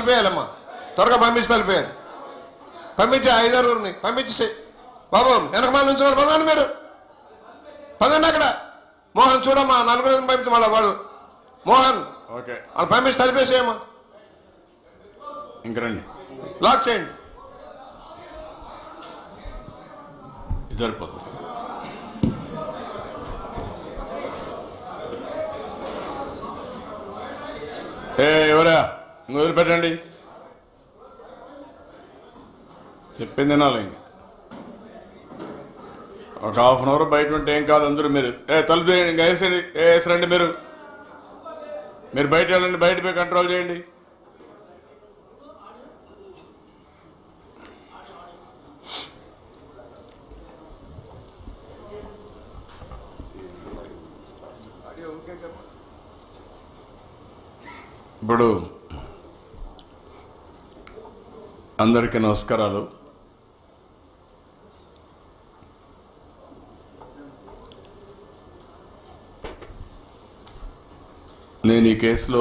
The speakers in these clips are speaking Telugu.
తలిపేయాలమ్మా త్వరగా పంపించి తలిపేయాలి పంపించి ఐదారుగురిని పంపించేసి బాబు వెనకమాల నుంచి పదండి మీరు పదండి అక్కడ మోహన్ చూడమ్మా నలుగురిని పంపించి మళ్ళా వాడు మోహన్ ఓకే వాళ్ళు పంపించి తలిపేసేయమ్మా ఇంక రండి లాక్ చేయండి ఇది సరిపోతుంది ఏ ఎవరా ఇంక వదిలిపెట్టండి చెప్పింది వినాలి ఇంక ఒక హాఫ్ అన్ అవర్ బయట ఉంటే ఏం కాదు అందరూ మీరు ఏ తలుపు చేయండి ఇంకా వేసేయండి ఏ వేసరండి మీరు మీరు బయట వెళ్ళండి బయట పోయి కంట్రోల్ చేయండి ఇప్పుడు అందరికీ నమస్కారాలు నేను ఈ కేసులో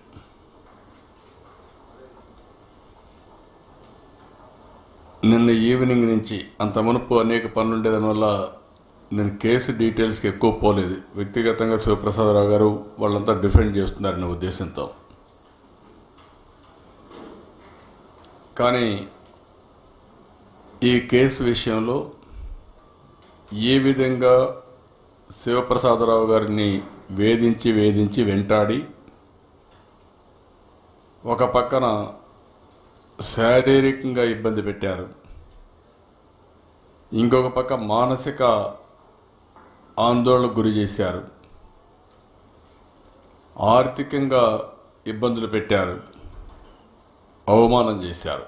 నిన్న ఈవినింగ్ నుంచి అంత మునుపు అనేక పనులు ఉండేదాని వల్ల నేను కేసు డీటెయిల్స్కి ఎక్కువ పోలేదు వ్యక్తిగతంగా శివప్రసాదరావు గారు వాళ్ళంతా డిఫెండ్ చేస్తున్నారనే ఉద్దేశంతో కానీ ఈ కేసు విషయంలో ఏ విధంగా శివప్రసాదరావు గారిని వేధించి వేధించి వెంటాడి ఒక పక్కన శారీరకంగా ఇబ్బంది పెట్టారు ఇంకొక పక్క మానసిక ఆందోళనకు గురి చేశారు ఆర్థికంగా ఇబ్బందులు పెట్టారు అవమానం చేశారు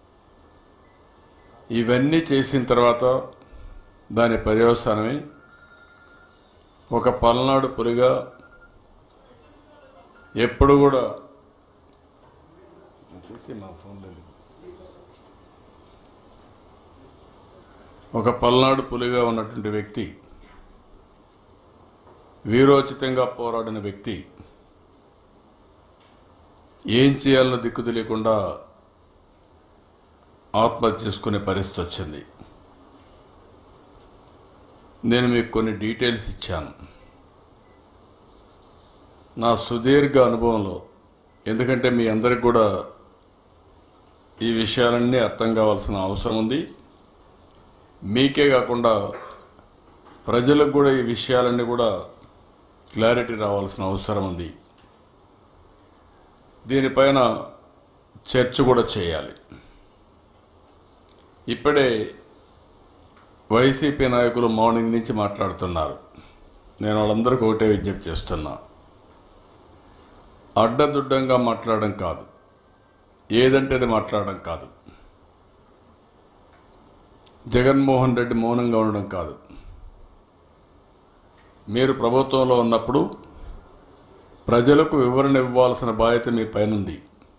ఇవన్నీ చేసిన తర్వాత దాని పర్యవసానమే ఒక పల్నాడు పులిగా ఎప్పుడు కూడా చూసి మా ఫోన్లో లేదు. ఒక పల్నాడు పులిగా ఉన్నటువంటి వ్యక్తి వీరోచితంగా పోరాడిన వ్యక్తి ఏం చేయాలన్న దిక్కు తెలియకుండా ఆత్మహత్య చేసుకునే పరిస్థితి వచ్చింది నేను మీకు కొన్ని డీటెయిల్స్ ఇచ్చాను నా సుదీర్ఘ అనుభవంలో ఎందుకంటే మీ అందరికి కూడా ఈ విషయాలన్నీ అర్థం కావాల్సిన అవసరం ఉంది మీకే కాకుండా ప్రజలకు కూడా ఈ విషయాలన్నీ కూడా క్లారిటీ రావాల్సిన అవసరం ఉంది దీనిపైన చర్చ కూడా చేయాలి ఇప్పుడే వైసీపీ నాయకులు మార్నింగ్ నుంచి మాట్లాడుతున్నారు నేను వాళ్ళందరికీ ఒకటే విజ్ఞప్తి చేస్తున్నా అడ్డదుడ్డంగా మాట్లాడడం కాదు ఏదంటే అది మాట్లాడడం కాదు జగన్మోహన్ రెడ్డి మౌనంగా ఉండడం కాదు మీరు ప్రభుత్వంలో ఉన్నప్పుడు ప్రజలకు వివరణ ఇవ్వాల్సిన బాధ్యత మీ పైనుంది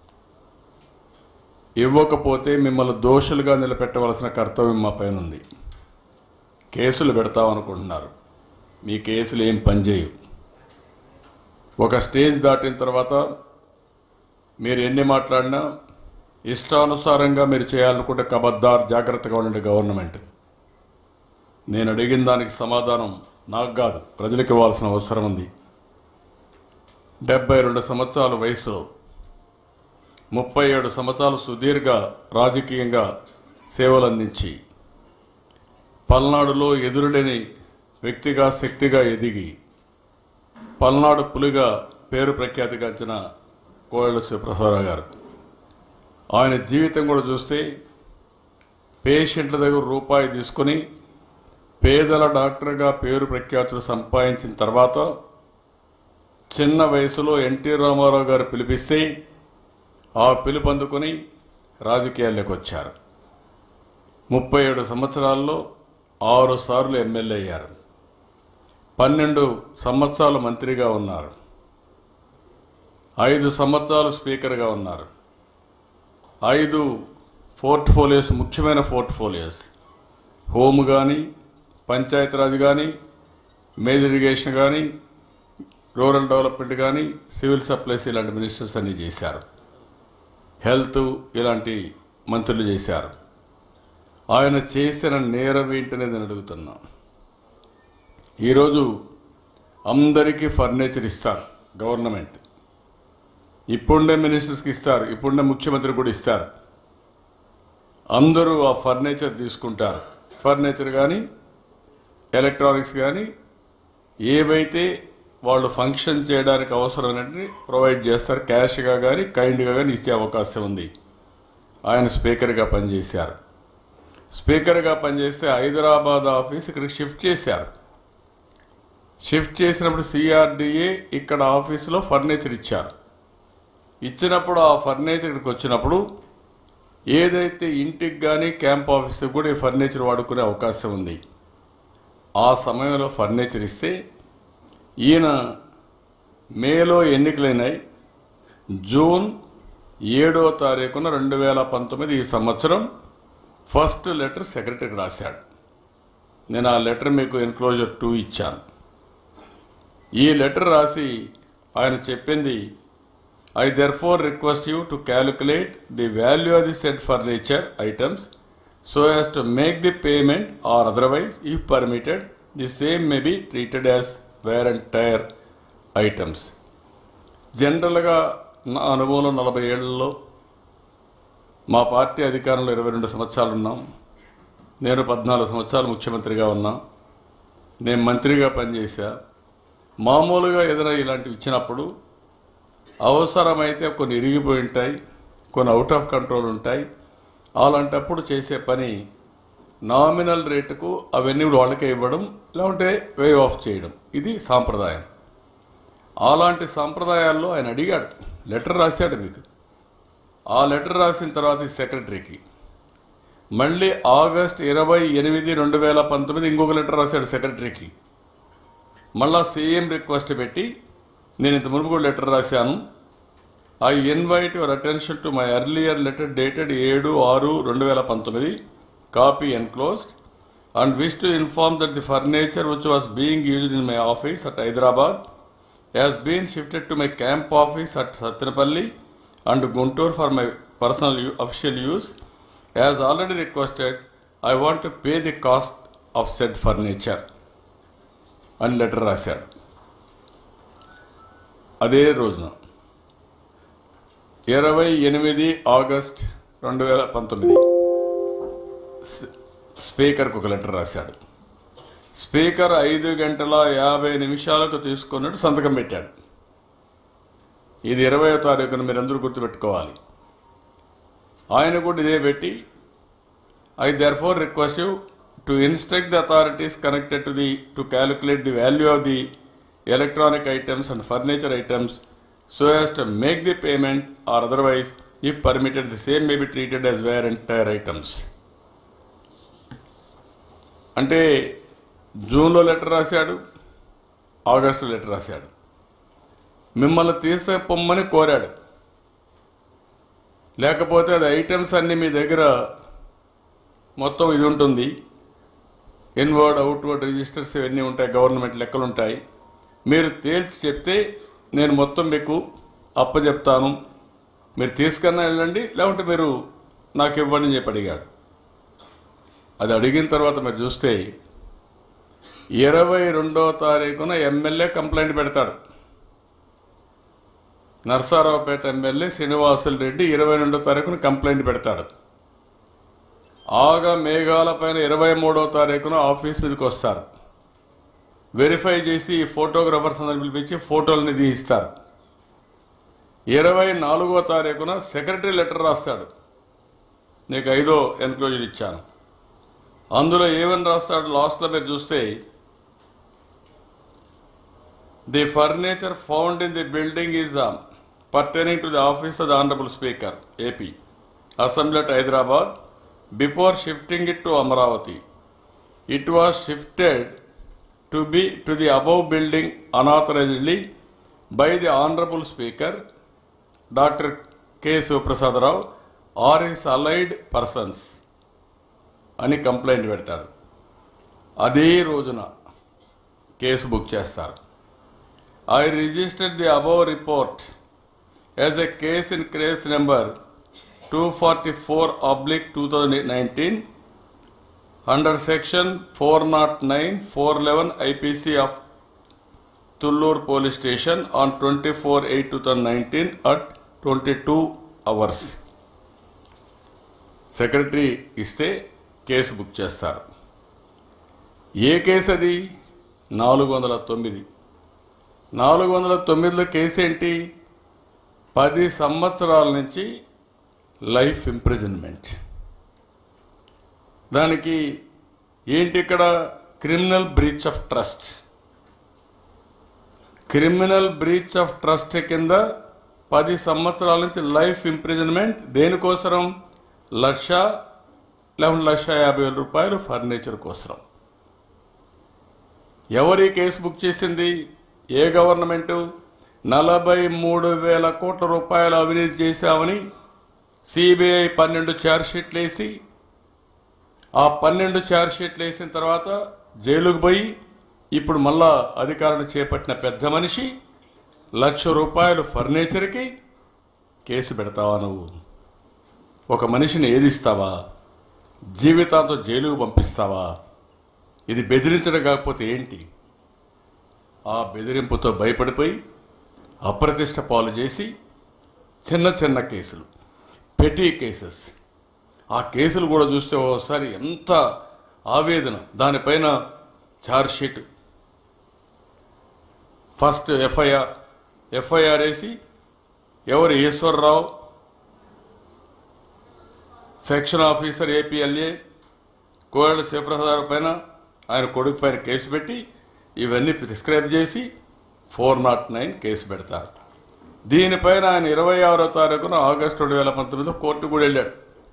ఇవ్వకపోతే మిమ్మల్ని దోషులుగా నిలబెట్టవలసిన కర్తవ్యం మా పైనుంది కేసులు పెడతామనుకుంటున్నారు మీ కేసులు ఏం పనిచేయవు ఒక స్టేజ్ దాటిన తర్వాత మీరు ఎన్ని మాట్లాడినా ఇష్టానుసారంగా మీరు చేయాలనుకుంటే కబద్దార్ జాగ్రత్తగా ఉండండి గవర్నమెంట్ నేను అడిగిన దానికి సమాధానం నాకు కాదు ప్రజలకు ఇవ్వాల్సిన అవసరం ఉంది డెబ్బై రెండు సంవత్సరాల వయసులో ముప్పై ఏడు సంవత్సరాలు సుదీర్ఘ రాజకీయంగా సేవలు అందించి పల్నాడులో ఎదురులేని వ్యక్తిగా శక్తిగా ఎదిగి పల్నాడు పులిగా పేరు ప్రఖ్యాతిగాంచిన కోయల శివప్రసాదరావు గారు ఆయన జీవితం కూడా చూస్తే పేషెంట్ల దగ్గర రూపాయి తీసుకొని పేదల డాక్టర్గా పేరు ప్రఖ్యాతులు సంపాదించిన తర్వాత చిన్న వయసులో ఎన్టీ రామారావు గారు పిలిపిస్తే ఆ పిలుపు అందుకొని రాజకీయాల్లోకి వచ్చారు ముప్పై ఏడు సంవత్సరాల్లో ఆరు సార్లు ఎమ్మెల్యే అయ్యారు పన్నెండు సంవత్సరాలు మంత్రిగా ఉన్నారు ఐదు సంవత్సరాలు స్పీకర్గా ఉన్నారు ఐదు పోర్ట్ఫోలియోస్ ముఖ్యమైన పోర్ట్ఫోలియోస్ హోమ్ కానీ పంచాయతీరాజ్ కానీ మేజర్ ఇరిగేషన్ కానీ రూరల్ డెవలప్మెంట్ కానీ సివిల్ సప్లైస్ ఇలాంటి మినిస్టర్స్ అన్నీ చేశారు హెల్త్ ఇలాంటి మంత్రులు చేశారు ఆయన చేసిన నేరం ఏంటనేది నేను అడుగుతున్నా ఈరోజు అందరికీ ఫర్నిచర్ ఇస్తారు గవర్నమెంట్ ఇప్పుడుండే మినిస్టర్స్కి ఇస్తారు ఇప్పుడుండే ముఖ్యమంత్రి కూడా ఇస్తారు అందరూ ఆ ఫర్నిచర్ తీసుకుంటారు ఫర్నిచర్ కానీ ఎలక్ట్రానిక్స్ కానీ ఏవైతే వాళ్ళు ఫంక్షన్ చేయడానికి అవసరమైనవి ప్రొవైడ్ చేస్తారు క్యాష్గా కానీ కైండ్గా కానీ ఇచ్చే అవకాశం ఉంది ఆయన స్పీకర్గా పనిచేశారు స్పీకర్గా పనిచేస్తే హైదరాబాద్ ఆఫీస్ ఇక్కడికి షిఫ్ట్ చేశారు షిఫ్ట్ చేసినప్పుడు సిఆర్డిఏ ఇక్కడ ఆఫీసులో ఫర్నిచర్ ఇచ్చారు ఇచ్చినప్పుడు ఆ ఫర్నిచర్ ఇక్కడికి వచ్చినప్పుడు ఏదైతే ఇంటికి కానీ క్యాంప్ ఆఫీస్కి కూడా ఈ ఫర్నిచర్ వాడుకునే అవకాశం ఉంది ఆ సమయంలో ఫర్నిచర్ ఇస్తే ఈయన మేలో ఎన్నికలైనాయి జూన్ ఏడో తారీఖున రెండు వేల పంతొమ్మిది ఈ సంవత్సరం ఫస్ట్ లెటర్ సెక్రటరీకి రాశాడు నేను ఆ లెటర్ మీకు ఎన్క్లోజర్ టూ ఇచ్చాను ఈ లెటర్ రాసి ఆయన చెప్పింది I therefore request you to calculate the value of the set furniture items so as to make the payment or otherwise if permitted the same may be treated as wear and tear items జనరల్గా నా అనుభవంలో నలభై ఏళ్లలో మా పార్టీ అధికారంలో ఇరవై రెండు సంవత్సరాలు ఉన్నాం నేను పద్నాలుగు సంవత్సరాలు ముఖ్యమంత్రిగా ఉన్నా నేను మంత్రిగా పనిచేశా మామూలుగా ఏదైనా ఇలాంటివి ఇచ్చినప్పుడు అవసరమైతే కొన్ని ఇరిగిపోయి ఉంటాయి కొన్ని అవుట్ ఆఫ్ కంట్రోల్ ఉంటాయి అలాంటప్పుడు చేసే పని నామినల్ రేటుకు అవన్నీ కూడా వాళ్ళకే ఇవ్వడం లేకుంటే వే ఆఫ్ చేయడం ఇది సాంప్రదాయం అలాంటి సాంప్రదాయాల్లో ఆయన అడిగాడు లెటర్ రాశాడు మీకు ఆ లెటర్ రాసిన తర్వాత ఈ సెక్రటరీకి మళ్ళీ ఆగస్ట్ ఇరవై ఎనిమిది రెండు వేల పంతొమ్మిది ఇంకొక లెటర్ రాశాడు సెక్రటరీకి మళ్ళా సేమ్ రిక్వెస్ట్ పెట్టి నేను ఇంత మునుపు కూడా లెటర్ రాశాను I invite your attention to my earlier letter dated ఏడు ఆరు రెండు వేల పంతొమ్మిది copy enclosed and wish to inform that the furniture which was being used in my office at Hyderabad has been shifted to my camp office at Satyanapalli and Guntur for my personal u- official use. As already requested, I want to pay the cost of said furniture. అని లెటర్ రాశాడు అదే రోజున ఇరవై ఎనిమిది ఆగస్ట్ రెండు వేల పంతొమ్మిది స్- స్పీకర్కి ఒక లెటర్ రాశాడు స్పీకర్ ఐదు గంటల యాభై నిమిషాలకు తీసుకున్నట్టు సంతకం పెట్టాడు ఇది ఇరవయో తారీఖున మీరందరూ గుర్తుపెట్టుకోవాలి ఆయన కూడా ఇదే పెట్టి I therefore request you to instruct the authorities connected to the to calculate the value of the electronic items and furniture items so as to make the payment or otherwise if permitted the same may be treated as wear and tear items అంటే జూన్లో లెటర్ రాశాడు ఆగస్టులో లెటర్ రాశాడు మిమ్మల్ని తీసుకుపోమ్మని కోరాడు లేకపోతే అది ఐటమ్స్ అన్నీ మీ దగ్గర మొత్తం ఇది ఉంటుంది ఇన్వర్డ్ అవుట్వర్డ్ రిజిస్టర్స్ ఇవన్నీ ఉంటాయి గవర్నమెంట్ లెక్కలు ఉంటాయి మీరు తేల్చి చెప్తే నేను మొత్తం మీకు అప్పచెప్తాను మీరు తీసుకన్నా వెళ్ళండి లేకుంటే మీరు నాకు ఇవ్వండి అని చెప్పి అడిగాడు అది అడిగిన తర్వాత మీరు చూస్తే ఇరవై రెండో తారీఖున ఎమ్మెల్యే కంప్లైంట్ పెడతాడు నర్సారావుపేట ఎమ్మెల్యే శ్రీనివాసులు రెడ్డి ఇరవై రెండో తారీఖున కంప్లైంట్ పెడతాడు ఆగ మేఘాల పైన ఇరవై మూడో తారీఖున ఆఫీస్ మీదకి వస్తారు వెరిఫై చేసి ఈ ఫోటోగ్రాఫర్స్ అందరిని పిలిపించి ఫోటోలని తీయిస్తారు ఇరవై నాలుగో తారీఖున సెక్రటరీ లెటర్ రాస్తాడు నీకు ఐదో ఎన్క్లోజర్ ఇచ్చాను అందులో ఏమని రాస్తాడు లాస్ట్లో మీరు చూస్తే the furniture found in the building is pertaining to the office of the honourable speaker AP assembly at Hyderabad before shifting it to Amaravati it was shifted to be to the above building unauthorisedly by the honourable speaker doctor K Sivaprasada Rao or his allied persons అని కంప్లైంట్ పెడతాడు అదే రోజున కేసు బుక్ చేస్తారు I registered the above report as a case in case number two forty four oblique two thousand nineteen under section four not nine four eleven IPC of Thullur police station on twenty four eight two thousand nineteen at twenty two hours secretary ఇస్తే కేసు బుక్ చేస్తారు ఏ కేసు అది నాలుగు వందల తొమ్మిది నాలుగు వందల తొమ్మిదిలో కేసు ఏంటి పది సంవత్సరాల నుంచి లైఫ్ ఇంప్రిజన్మెంట్ దానికి ఏంటి ఇక్కడ criminal breach of trust criminal breach of trust కింద పది సంవత్సరాల నుంచి లైఫ్ ఇంప్రిజన్మెంట్ దేనికోసరం లక్ష లేకుంటే లక్ష యాభై వేల రూపాయలు ఫర్నిచర్ కోసరం ఎవరి కేసు బుక్ చేసింది ఏ గవర్నమెంటు నలభై మూడు వేల కోట్ల రూపాయలు అవినీతి చేశామని సిబిఐ పన్నెండు ఛార్జ్షీట్లు వేసి ఆ పన్నెండు ఛార్జ్షీట్లు వేసిన తర్వాత జైలుకు పోయి ఇప్పుడు మళ్ళా అధికారులు చేపట్టిన పెద్ద మనిషి లక్ష రూపాయలు ఫర్నిచర్కి కేసు పెడతావా నువ్వు ఒక మనిషిని ఏదిస్తావా జీవితాంతం జైలుకు పంపిస్తావా ఇది బెదిరించడం కాకపోతే ఏంటి ఆ బెదిరింపుతో భయపడిపోయి అప్రతిష్ట పాలు చేసి చిన్న చిన్న కేసులు పెటీ కేసెస్ ఆ కేసులు కూడా చూస్తే ఓసారి ఎంత ఆవేదన దానిపైన ఛార్జ్షీట్ ఫస్ట్ ఎఫ్ఐఆర్ ఎఫ్ఐఆర్ వేసి ఎవరు Eswara Rao section officer APLA Koyala Sivaprasad పైన ఆయన కొడుకు పైన కేసు పెట్టి ఇవన్నీ ప్రిస్క్రైబ్ చేసి ఫోర్ నాట్ నైన్ కేసు పెడతారు దీనిపైన ఆయన ఇరవై ఆరో తారీఖున ఆగస్టు రెండు వేల పంతొమ్మిదిలో కోర్టు కూడా వెళ్ళాడు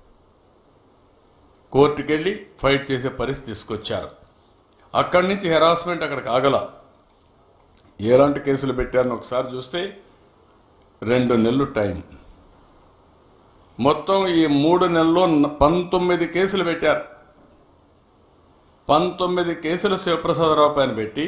కోర్టుకి వెళ్ళి ఫైట్ చేసే పరిస్థితి తీసుకొచ్చారు అక్కడి నుంచి హెరాస్మెంట్ అక్కడికి ఆగల ఎలాంటి కేసులు పెట్టారని ఒకసారి చూస్తే రెండు నెలలు టైం మొత్తం ఈ మూడు నెలల్లో న- పంతొమ్మిది కేసులు పెట్టారు పంతొమ్మిది కేసులు శివప్రసాదరావు పైన పెట్టి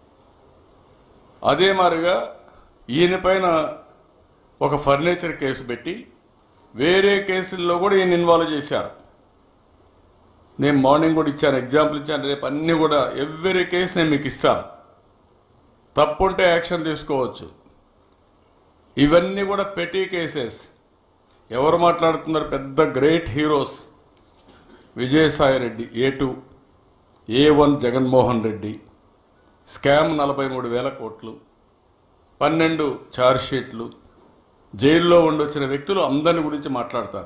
అదే మాదిరిగా ఈయన పైన ఒక ఫర్నిచర్ కేసు పెట్టి వేరే కేసుల్లో కూడా ఈయన ఇన్వాల్వ్ చేశారు నేను మార్నింగ్ కూడా ఇచ్చాను ఎగ్జాంపుల్ ఇచ్చాను రేపు అన్నీ కూడా ఎవ్రీ కేసు నేను మీకు ఇస్తాను తప్పుంటే యాక్షన్ తీసుకోవచ్చు ఇవన్నీ కూడా పెటీ కేసెస్ ఎవరు మాట్లాడుతున్నారు పెద్ద great heroes Vijayasai Reddy A two A one Jaganmohan Reddy scam నలభై మూడు వేల కోట్లు పన్నెండు ఛార్జ్షీట్లు జైల్లో ఉండొచ్చిన వ్యక్తులు అందరి గురించి మాట్లాడతారు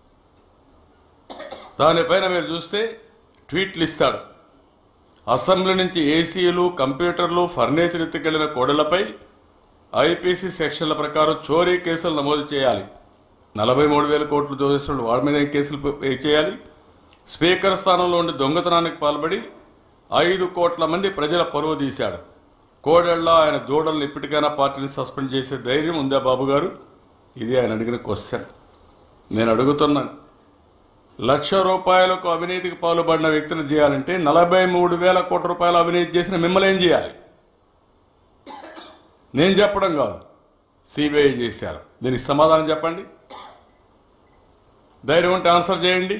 దానిపైన మీరు చూస్తే ట్వీట్లు ఇస్తాడు అసెంబ్లీ నుంచి ఏసీలు కంప్యూటర్లు ఫర్నిచర్ ఎత్తుకెళ్లిన కోడలపై ఐపీసీ సెక్షన్ల ప్రకారం చోరీ కేసులు నమోదు చేయాలి నలభై మూడు వేల కోట్లు దోషిస్తున్న వాడి మీద ఏం కేసులు పే చేయాలి స్పీకర్ స్థానంలో ఉండి దొంగతనానికి పాల్పడి ఐదు కోట్ల మంది ప్రజల పరువు తీశాడు కోడెళ్ళ ఆయన దూడలను ఇప్పటికైనా పార్టీని సస్పెండ్ చేసే ధైర్యం ఉందా బాబు గారు ఇది ఆయన అడిగిన క్వశ్చన్ నేను అడుగుతున్నాను లక్ష రూపాయలకు అవినీతికి పాల్పడిన వ్యక్తిని చేయాలంటే నలభై మూడు వేల కోట్ల రూపాయలు అవినీతి చేసిన మిమ్మల్ని ఏం చేయాలి నేను చెప్పడం కాదు సిబిఐ చేశారు దీనికి సమాధానం చెప్పండి ధైర్యం ఉంటే ఆన్సర్ చేయండి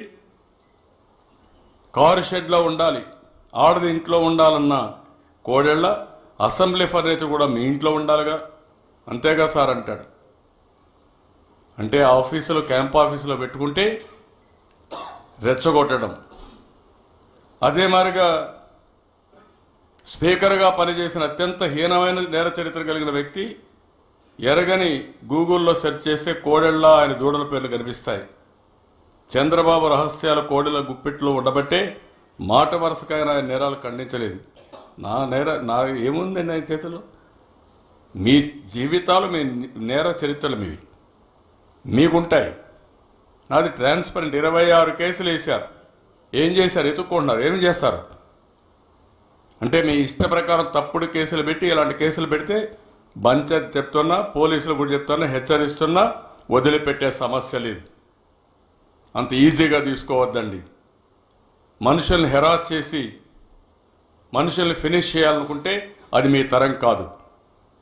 కారు షెడ్లో ఉండాలి ఆడది ఇంట్లో ఉండాలన్న కోడెళ్ళ అసెంబ్లీ ఫర్నిచర్ కూడా మీ ఇంట్లో ఉండాలిగా అంతేగా సార్ అంటాడు అంటే ఆఫీసులో క్యాంప్ ఆఫీసులో పెట్టుకుంటే రెచ్చగొట్టడం అదే మాదిరిగా స్పీకర్గా పనిచేసిన అత్యంత హీనమైన నేర చరిత్ర కలిగిన వ్యక్తి ఎరగని గూగుల్లో సెర్చ్ చేస్తే కోడెళ్ళ ఆయన దూడల పేర్లు కనిపిస్తాయి చంద్రబాబు రహస్యాల కోడెల గుప్పిట్లో ఉండబట్టే మాట వరుసకైన ఆయన నేరాలు ఖండించలేదు నా నేర నా ఏముందండి ఆయన చేతిలో మీ జీవితాలు మీ నేర చరిత్రలు మీవి మీకుంటాయి నాది ట్రాన్స్పరెంట్ ఇరవై ఆరు కేసులు వేశారు ఏం చేశారు ఎత్తుక్కుంటున్నారు ఏం చేస్తారు అంటే మీ ఇష్ట ప్రకారం తప్పుడు కేసులు పెట్టి ఇలాంటి కేసులు పెడితే బంచ చెప్తున్నా పోలీసులు కూడా చెప్తున్నా హెచ్చరిస్తున్నా వదిలిపెట్టే సమస్య లేదు అంత ఈజీగా తీసుకోవద్దండి మనుషుల్ని హెరాస్ చేసి మనుషుల్ని ఫినిష్ చేయాలనుకుంటే అది మీ తరం కాదు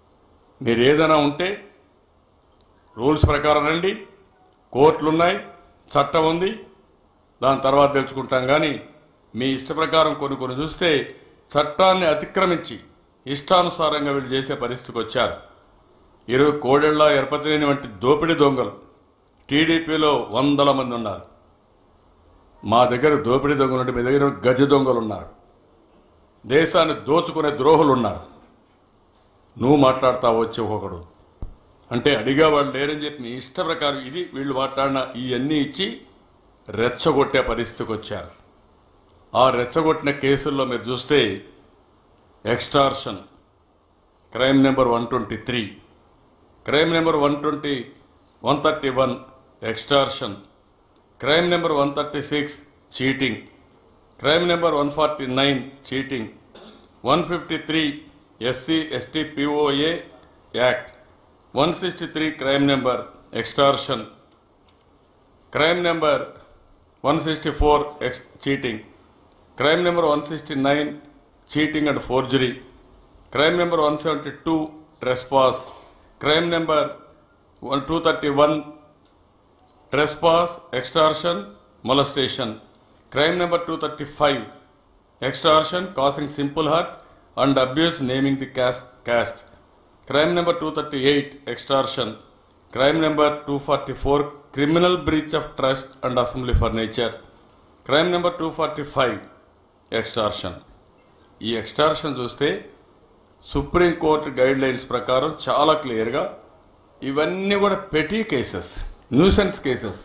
మీరు ఏదైనా ఉంటే రూల్స్ ప్రకారం రండి కోర్టులు ఉన్నాయి చట్టం ఉంది దాని తర్వాత తెలుసుకుంటాం కానీ మీ ఇష్ట ప్రకారం కొన్ని కొన్ని చూస్తే చట్టాన్ని అతిక్రమించి ఇష్టానుసారంగా వీళ్ళు చేసే పరిస్థితికి వచ్చారు ఇరవై కోడెళ్ల ఎరపతిలేని వంటి దోపిడీ దొంగలు టీడీపీలో వందల మంది ఉన్నారు మా దగ్గర దోపిడీ దొంగలు ఉంటే మీ దగ్గర గజ దొంగలు ఉన్నారు దేశాన్ని దోచుకునే ద్రోహులు ఉన్నారు నువ్వు మాట్లాడతావు వచ్చి ఒక్కొక్కడు అంటే అడిగా వాళ్ళు లేరని చెప్పి మీ ఇష్ట ప్రకారం ఇది వీళ్ళు మాట్లాడిన ఇవన్నీ ఇచ్చి రెచ్చగొట్టే పరిస్థితికి వచ్చారు ఆ రెచ్చగొట్టిన కేసుల్లో మీరు చూస్తే extortion crime number one twenty three crime number one twenty one thirty one extortion crime number one thirty six cheating crime number one forty nine cheating one fifty three SC ST POA act one sixty three crime number extortion crime number one sixty four ex cheating crime number one sixty nine cheating and forgery crime number one seventy two trespass crime number one two thirty one trespass extortion molestation crime number two thirty five extortion causing simple hurt and abuse naming the caste caste crime number two thirty eight extortion crime number two forty four criminal breach of trust and assembly furniture crime number two forty five extortion ఈ ఎక్స్టార్షన్ చూస్తే సుప్రీంకోర్టు గైడ్ లైన్స్ ప్రకారం చాలా క్లియర్గా ఇవన్నీ కూడా petty cases nuisance cases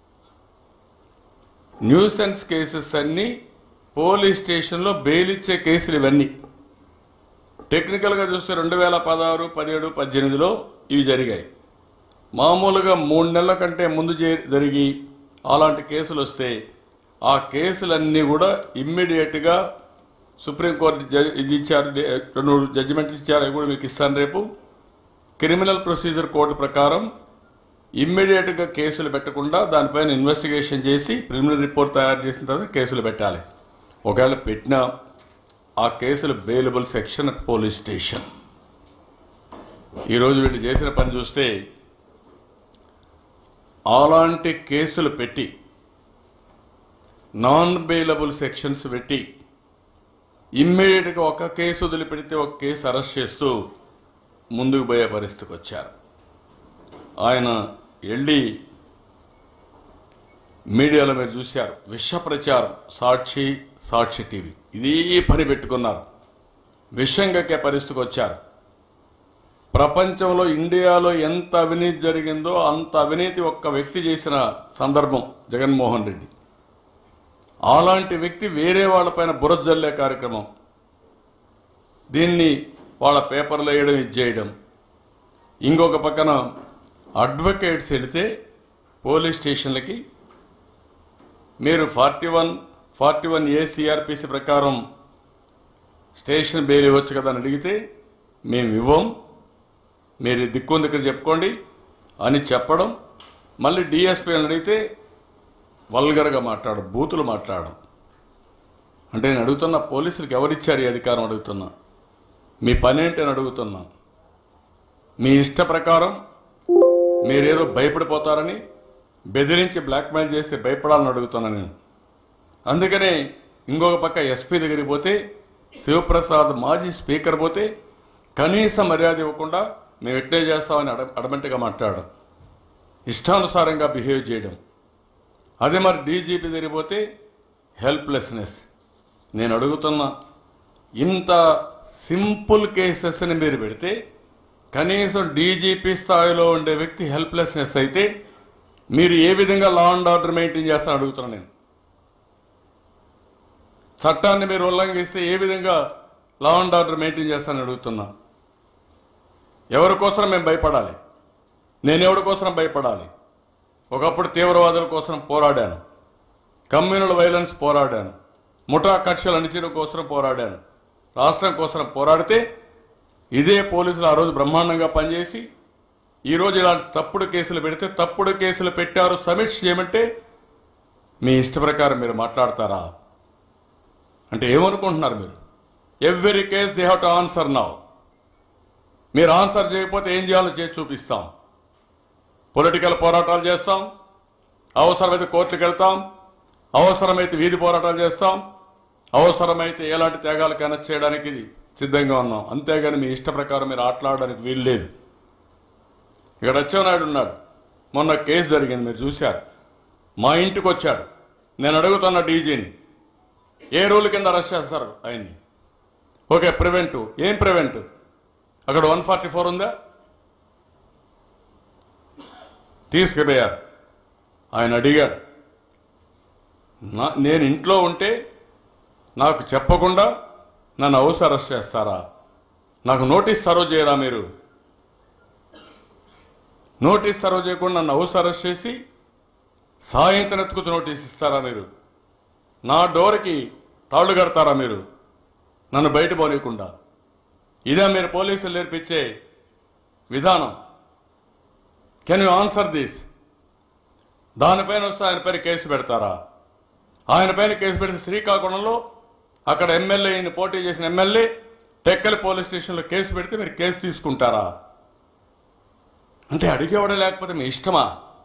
nuisance cases అన్నీ పోలీస్ స్టేషన్లో బెయిల్ ఇచ్చే కేసులు ఇవన్నీ టెక్నికల్గా చూస్తే రెండు వేల పదహారు పదిహేడు పద్దెనిమిదిలో ఇవి జరిగాయి మామూలుగా మూడు నెలల కంటే ముందు జే- జరిగి అలాంటి కేసులు వస్తే ఆ కేసులన్నీ కూడా ఇమ్మీడియట్గా సుప్రీంకోర్టు జ- ఇది ఇచ్చారు డే- రెండు జడ్జిమెంట్స్ ఇచ్చారు అవి కూడా మీకు ఇస్తాను రేపు క్రిమినల్ ప్రొసీజర్ కోడ్ ప్రకారం ఇమ్మీడియట్గా కేసులు పెట్టకుండా దానిపైన ఇన్వెస్టిగేషన్ చేసి ప్రిలిమినరీ రిపోర్ట్ తయారు చేసిన తర్వాత కేసులు పెట్టాలి ఒకవేళ పెట్టినా ఆ కేసులు bailable section at police station ఈరోజు వీళ్ళు చేసిన పని చూస్తే అలాంటి కేసులు పెట్టి నాన్ బెయిలబుల్ సెక్షన్స్ పెట్టి ఇమ్మీడియట్గా ఒక కేసు వదిలిపెడితే ఒక కేసు అరెస్ట్ చేస్తూ ముందుకు పోయే పరిస్థితికి వచ్చారు ఆయన వెళ్ళి మీడియాలో మీరు చూశారు విష ప్రచారం సాక్షి సాక్షి టీవీ ఇదే పని పెట్టుకున్నారు విషం కక్కే పరిస్థితికి వచ్చారు ప్రపంచంలో ఇండియాలో ఎంత అవినీతి జరిగిందో అంత అవినీతి ఒక్క వ్యక్తి చేసిన సందర్భం జగన్మోహన్ రెడ్డి అలాంటి వ్యక్తి వేరే వాళ్ళపైన బురద జల్లే కార్యక్రమం దీన్ని వాళ్ళ పేపర్లో వేయడం ఇది చేయడం ఇంకొక పక్కన అడ్వకేట్స్ వెళితే పోలీస్ స్టేషన్లకి మీరు forty one forty one A CrPC ప్రకారం స్టేషన్ బెయిల్ ఇవ్వచ్చు కదా అని అడిగితే మేము ఇవ్వం మీరు దిక్కు దగ్గర చెప్పుకోండి అని చెప్పడం మళ్ళీ డిఎస్పీ అని అడిగితే వల్గర్గా మాట్లాడడం బూతులు మాట్లాడడం అంటే నేను అడుగుతున్నా పోలీసులకు ఎవరిచ్చారు ఈ అధికారం అడుగుతున్నా మీ పని ఏంటి అని అడుగుతున్నా మీ ఇష్ట ప్రకారం మీరేదో భయపడిపోతారని బెదిరించి బ్లాక్మెయిల్ చేస్తే భయపడాలని అడుగుతున్నా నేను అందుకనే ఇంకొక పక్క ఎస్పీ దగ్గరికి పోతే శివప్రసాద్ మాజీ స్పీకర్ పోతే కనీస మర్యాద ఇవ్వకుండా మేము ఎట్టే చేస్తామని అడ అడమంటిగా మాట్లాడడం ఇష్టానుసారంగా బిహేవ్ చేయడం అదే మరి డీజీపీ దగ్గరికి పోతే హెల్ప్లెస్నెస్ నేను అడుగుతున్నా ఇంత సింపుల్ కేసెస్ని మీరు పెడితే కనీసం డీజీపీ స్థాయిలో ఉండే వ్యక్తి హెల్ప్లెస్నెస్ అయితే మీరు ఏ విధంగా లా అండ్ ఆర్డర్ మెయింటైన్ చేస్తారని అడుగుతున్నాను నేను చట్టాన్ని మీరు ఉల్లంఘిస్తే ఏ విధంగా లా అండ్ ఆర్డర్ మెయింటైన్ చేస్తానని అడుగుతున్నా ఎవరి కోసం మేము భయపడాలి నేను ఎవరి కోసం భయపడాలి ఒకప్పుడు తీవ్రవాదుల కోసం పోరాడాను కమ్యూనల్ వైలెన్స్ పోరాడాను ముఠా కక్షలు అణిచడం కోసం పోరాడాను రాష్ట్రం కోసం పోరాడితే ఇదే పోలీసులు ఆ రోజు బ్రహ్మాండంగా పనిచేసి ఈరోజు ఇలాంటి తప్పుడు కేసులు పెడితే తప్పుడు కేసులు పెట్టారు సమీక్ష చేయమంటే మీ ఇష్ట ప్రకారం మీరు మాట్లాడతారా అంటే ఏమనుకుంటున్నారు మీరు every case they have to answer now మీరు ఆన్సర్ చేయకపోతే ఏం చేయాలో చేసి చూపిస్తాం పొలిటికల్ పోరాటాలు చేస్తాం అవసరమైతే కోర్టుకు వెళ్తాం అవసరమైతే వీధి పోరాటాలు చేస్తాం అవసరమైతే ఎలాంటి త్యాగాలకైనా చేయడానికి సిద్ధంగా ఉన్నాం అంతేగాని మీ ఇష్ట ప్రకారం మీరు ఆటలాడడానికి వీలు లేదు ఇక్కడ అచ్చెన్నాయుడు ఉన్నాడు మొన్న కేసు జరిగింది మీరు చూశారు మా ఇంటికి వచ్చాడు నేను అడుగుతున్న డీజీని ఏ రూల్ కింద అరెస్ట్ చేస్తారు ఆయన్ని ఓకే ప్రివెంట్ ఏం ప్రివెంట్ అక్కడ వన్ ఫార్టీ ఫోర్ ఉందా తీసుకుపోయారు ఆయన అడిగాడు నా నేను ఇంట్లో ఉంటే నాకు చెప్పకుండా నన్ను హౌస్ అరెస్ట్ చేస్తారా నాకు నోటీస్ సర్వ్ చేయరా మీరు నోటీస్ సర్వ్ చేయకుండా నన్ను హౌస్ అరెస్ట్ చేసి సాయంత్రం ఎత్తుకుతూ నోటీస్ ఇస్తారా మీరు నా డోర్కి తాళ్ళు కడతారా మీరు నన్ను బయట పోనీయకుండా ఇదే మీరు పోలీసులు నేర్పించే విధానం కెన్ యూ ఆన్సర్ దిస్ దానిపైన వస్తే ఆయన పైన కేసు పెడతారా ఆయన పైన కేసు పెడితే శ్రీకాకుళంలో అక్కడ ఎమ్మెల్యేని పోటీ చేసిన ఎమ్మెల్యే టెక్కలి పోలీస్ స్టేషన్లో కేసు పెడితే మీరు కేసు తీసుకుంటారా అంటే అడిగేవాడే లేకపోతే మీ ఇష్టమా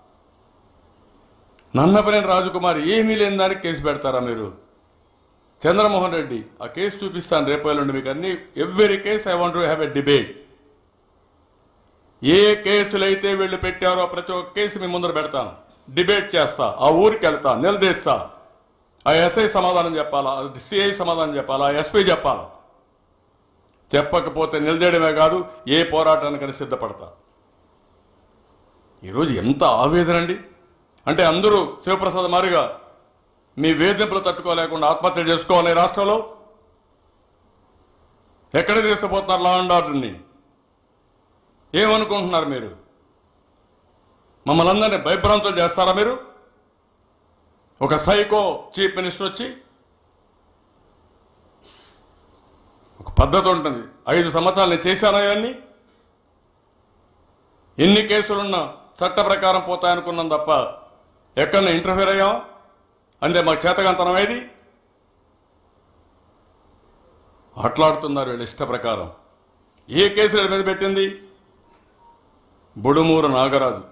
నన్నపనేని రాజకుమార్ ఏమీ లేని దానికి కేసు పెడతారా మీరు చంద్రమోహన్ రెడ్డి ఆ కేసు చూపిస్తాను రేపు ఎల్లుండి మీకు అన్ని every case I want to have a debate ఏ కేసులైతే వీళ్ళు పెట్టారో ప్రతి ఒక్క కేసు మీ ముందర పెడతాను డిబేట్ చేస్తా ఆ ఊరికి వెళ్తా నిలదీస్తా ఆ ఎస్ఐ సమాధానం చెప్పాలా సిఐ సమాధానం చెప్పాలా ఎస్పీ చెప్పాలా చెప్పకపోతే నిలదేయడమే కాదు ఏ పోరాటానికైనా సిద్ధపడతా ఈరోజు ఎంత ఆవేదన అండి అంటే అందరూ శివప్రసాద్ మారిగా మీ వేధింపులు తట్టుకోలేకుండా ఆత్మహత్య చేసుకోవాలి ఈ రాష్ట్రంలో ఎక్కడ తీసుకుపోతున్నారు లా అండ్ ఆర్డర్ని ఏమనుకుంటున్నారు మీరు మమ్మల్ని అందరినీ భయభ్రాంతులు చేస్తారా మీరు ఒక సైకో చీఫ్ మినిస్టర్ వచ్చి ఒక పద్ధతి ఉంటుంది ఐదు సంవత్సరాలు నేను చేశానా ఇవన్నీ ఎన్ని కేసులున్నా చట్ట ప్రకారం పోతాయనుకున్నాం తప్ప ఎక్కడ ఇంటర్ఫీర్ అయ్యాం అంటే మాకు చేతకంతనం ఏది ఆటలాడుతున్నారు వీళ్ళ ఇష్ట ప్రకారం ఏ కేసు వీళ్ళ మీద పెట్టింది బుడుమూరు నాగరాజు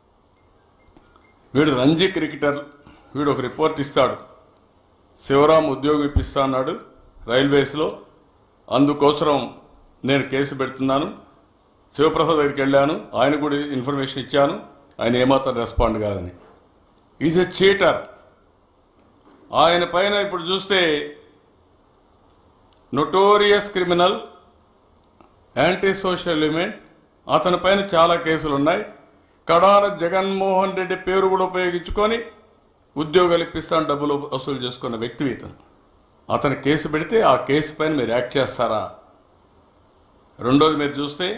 వీడు రంజీ క్రికెటర్ వీడు ఒక రిపోర్ట్ ఇస్తాడు శివరాం ఉద్యోగం ఇప్పిస్తా అన్నాడు రైల్వేస్లో అందుకోసం నేను కేసు పెడుతున్నాను శివప్రసాద్ దగ్గరికి వెళ్ళాను ఆయన కూడా ఇన్ఫర్మేషన్ ఇచ్చాను ఆయన ఏమాత్రం రెస్పాండ్ కాదని ఈజ్ ఎ చీటర్ ఆయన పైన ఇప్పుడు చూస్తే notorious criminal anti social element అతని పైన చాలా కేసులు ఉన్నాయి కడాన జగన్మోహన్ రెడ్డి పేరు కూడా ఉపయోగించుకొని ఉద్యోగాలు ఇప్పిస్తాను డబ్బులు వసూలు చేసుకున్న వ్యక్తి ఇతను అతను కేసు పెడితే ఆ కేసు పైన మీరు యాక్ట్ చేస్తారా రెండోది మీరు చూస్తే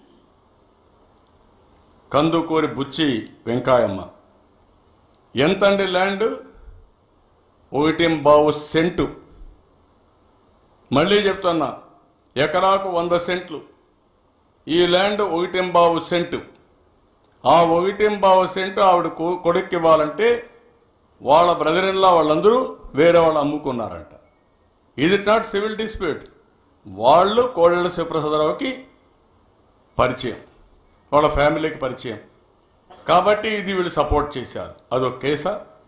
కందుకూరి బుచ్చి వెంకాయమ్మ ఎంతండి ల్యాండ్ ఒకటి బావు సెంటు మళ్ళీ చెప్తున్నా ఎకరాకు వంద సెంట్లు ఈ ల్యాండ్ ఒకటింబావు సెంటు ఆ ఒకటింబావు సెంటు ఆవిడ కొ- కొడుక్కి ఇవ్వాలంటే వాళ్ళ బ్రదర్ ఇన్లా వాళ్ళందరూ వేరే వాళ్ళు అమ్ముకున్నారంట ఇది నాట్ సివిల్ డిస్ప్యూట్ వాళ్ళు కోడెల శివప్రసాదరావుకి పరిచయం వాళ్ళ ఫ్యామిలీకి పరిచయం కాబట్టి ఇది వీళ్ళు సపోర్ట్ చేశారు అదొక కేసా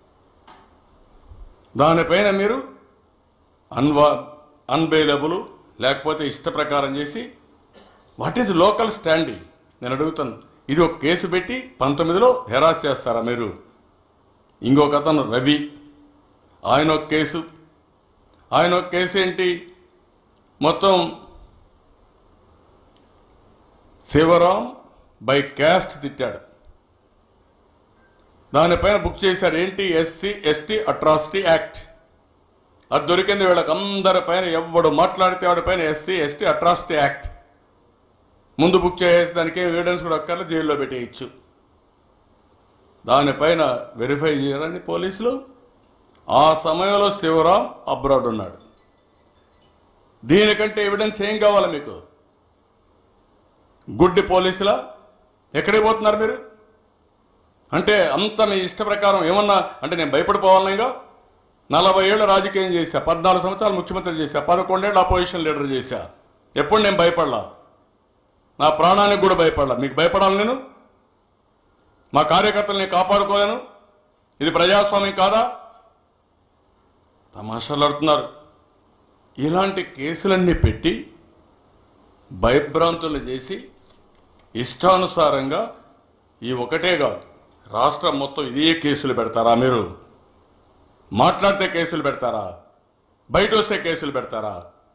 దానిపైన మీరు అన్వా అన్బెయిలబుల్ లేకపోతే ఇష్ట ప్రకారం చేసి వాట్ ఈజ్ లోకల్ స్టాండింగ్ నేను అడుగుతాను ఇది ఒక కేసు పెట్టి పంతొమ్మిదిలో హెరాస్ చేస్తారా మీరు ఇంకొక అతను రవి ఆయన ఒక కేసు ఆయన ఒక కేసు ఏంటి మొత్తం శివరాం బై క్యాస్ట్ తిట్టాడు దానిపైన బుక్ చేశారు ఏంటి ఎస్సీ ఎస్టీ అట్రాసిటీ యాక్ట్ అది దొరికింది వీళ్ళకి అందరి పైన ఎవడు మాట్లాడితే వాడి పైన ఎస్సీ ఎస్టీ అట్రాసిటీ యాక్ట్ ముందు బుక్ చేసేసి దానికి ఏం ఎవిడెన్స్ కూడా అక్కర్లే జైల్లో పెట్టేయచ్చు దానిపైన వెరిఫై చేయాలని పోలీసులు ఆ సమయంలో శివరాం అబ్రాడ్ ఉన్నాడు దీనికంటే ఎవిడెన్స్ ఏం కావాలి మీకు గుడ్డి పోలీసులా ఎక్కడికి పోతున్నారు మీరు అంటే అంత మీ ఇష్ట ప్రకారం ఏమన్నా అంటే నేను భయపడిపోవాలనిగా నలభై ఏళ్ళు రాజకీయం చేశా పద్నాలుగు సంవత్సరాలు ముఖ్యమంత్రి చేశా పదకొండేళ్ళు అపోజిషన్ లీడర్ చేశా ఎప్పుడు నేను భయపడలా నా ప్రాణానికి కూడా భయపడలా మీకు భయపడాలి నేను మా కార్యకర్తల్ని కాపాడుకోలేను ఇది ప్రజాస్వామ్యం కాదా తమాషాలు ఆడుతున్నారు ఇలాంటి కేసులన్నీ పెట్టి భయభ్రాంతులు చేసి ఇష్టానుసారంగా ఈ ఒకటే కాదు రాష్ట్రం మొత్తం ఇదే కేసులు పెడతారా మీరు మాట్లాడితే కేసులు పెడతారా బయట వస్తే కేసులు పెడతారా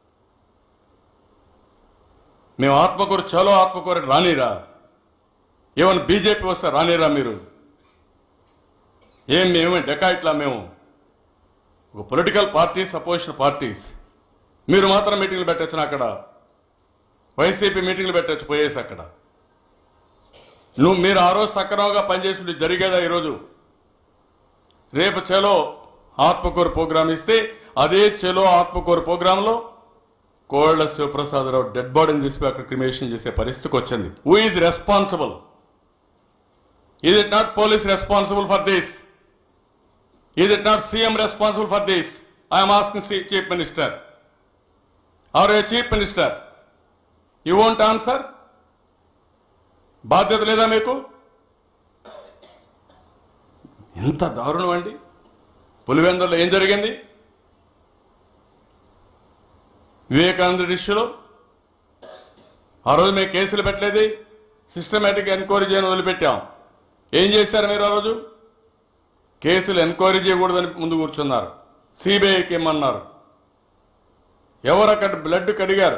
మేము ఆత్మకూరు చలో ఆత్మకూరు రానిరా ఏమైనా బీజేపీ వస్తే రానిరా మీరు ఏం మేమే డెకాయిట్లా మేము ఒక పొలిటికల్ పార్టీస్ అపోజిషన్ పార్టీస్ మీరు మాత్రం మీటింగ్లు పెట్టచ్చు అక్కడ వైసీపీ మీటింగ్లు పెట్టచ్చు పోయేసి అక్కడ నువ్వు మీరు ఆ రోజు సక్రమంగా పనిచేసి జరిగేదా ఈరోజు రేపు చలో ఆత్మకూరు ప్రోగ్రాం ఇస్తే అదే చలో ఆత్మకూరు ప్రోగ్రాంలో కోళ్ల శివప్రసాదరావు డెడ్ బాడీని తీసుకుని అక్కడ క్రిమేషన్ చేసే పరిస్థితికి వచ్చింది who is responsible is it not police responsible for this is it not CM responsible for this I'm asking chief minister are a chief minister you won't answer బాధ్యత లేదా మీకు ఎంత దారుణం అండి పులివెందులో ఏం జరిగింది వివేకానంద ఇష్యూలో ఆ రోజు మేము కేసులు పెట్టలేదు సిస్టమేటిక్ ఎంక్వైరీ చేయని వదిలిపెట్టాం ఏం చేశారు మీరు ఆ రోజు కేసులు ఎంక్వైరీ చేయకూడదని ముందు కూర్చున్నారు సిబిఐకి ఇమ్మన్నారు ఎవరు అక్కడ బ్లడ్ కడిగారు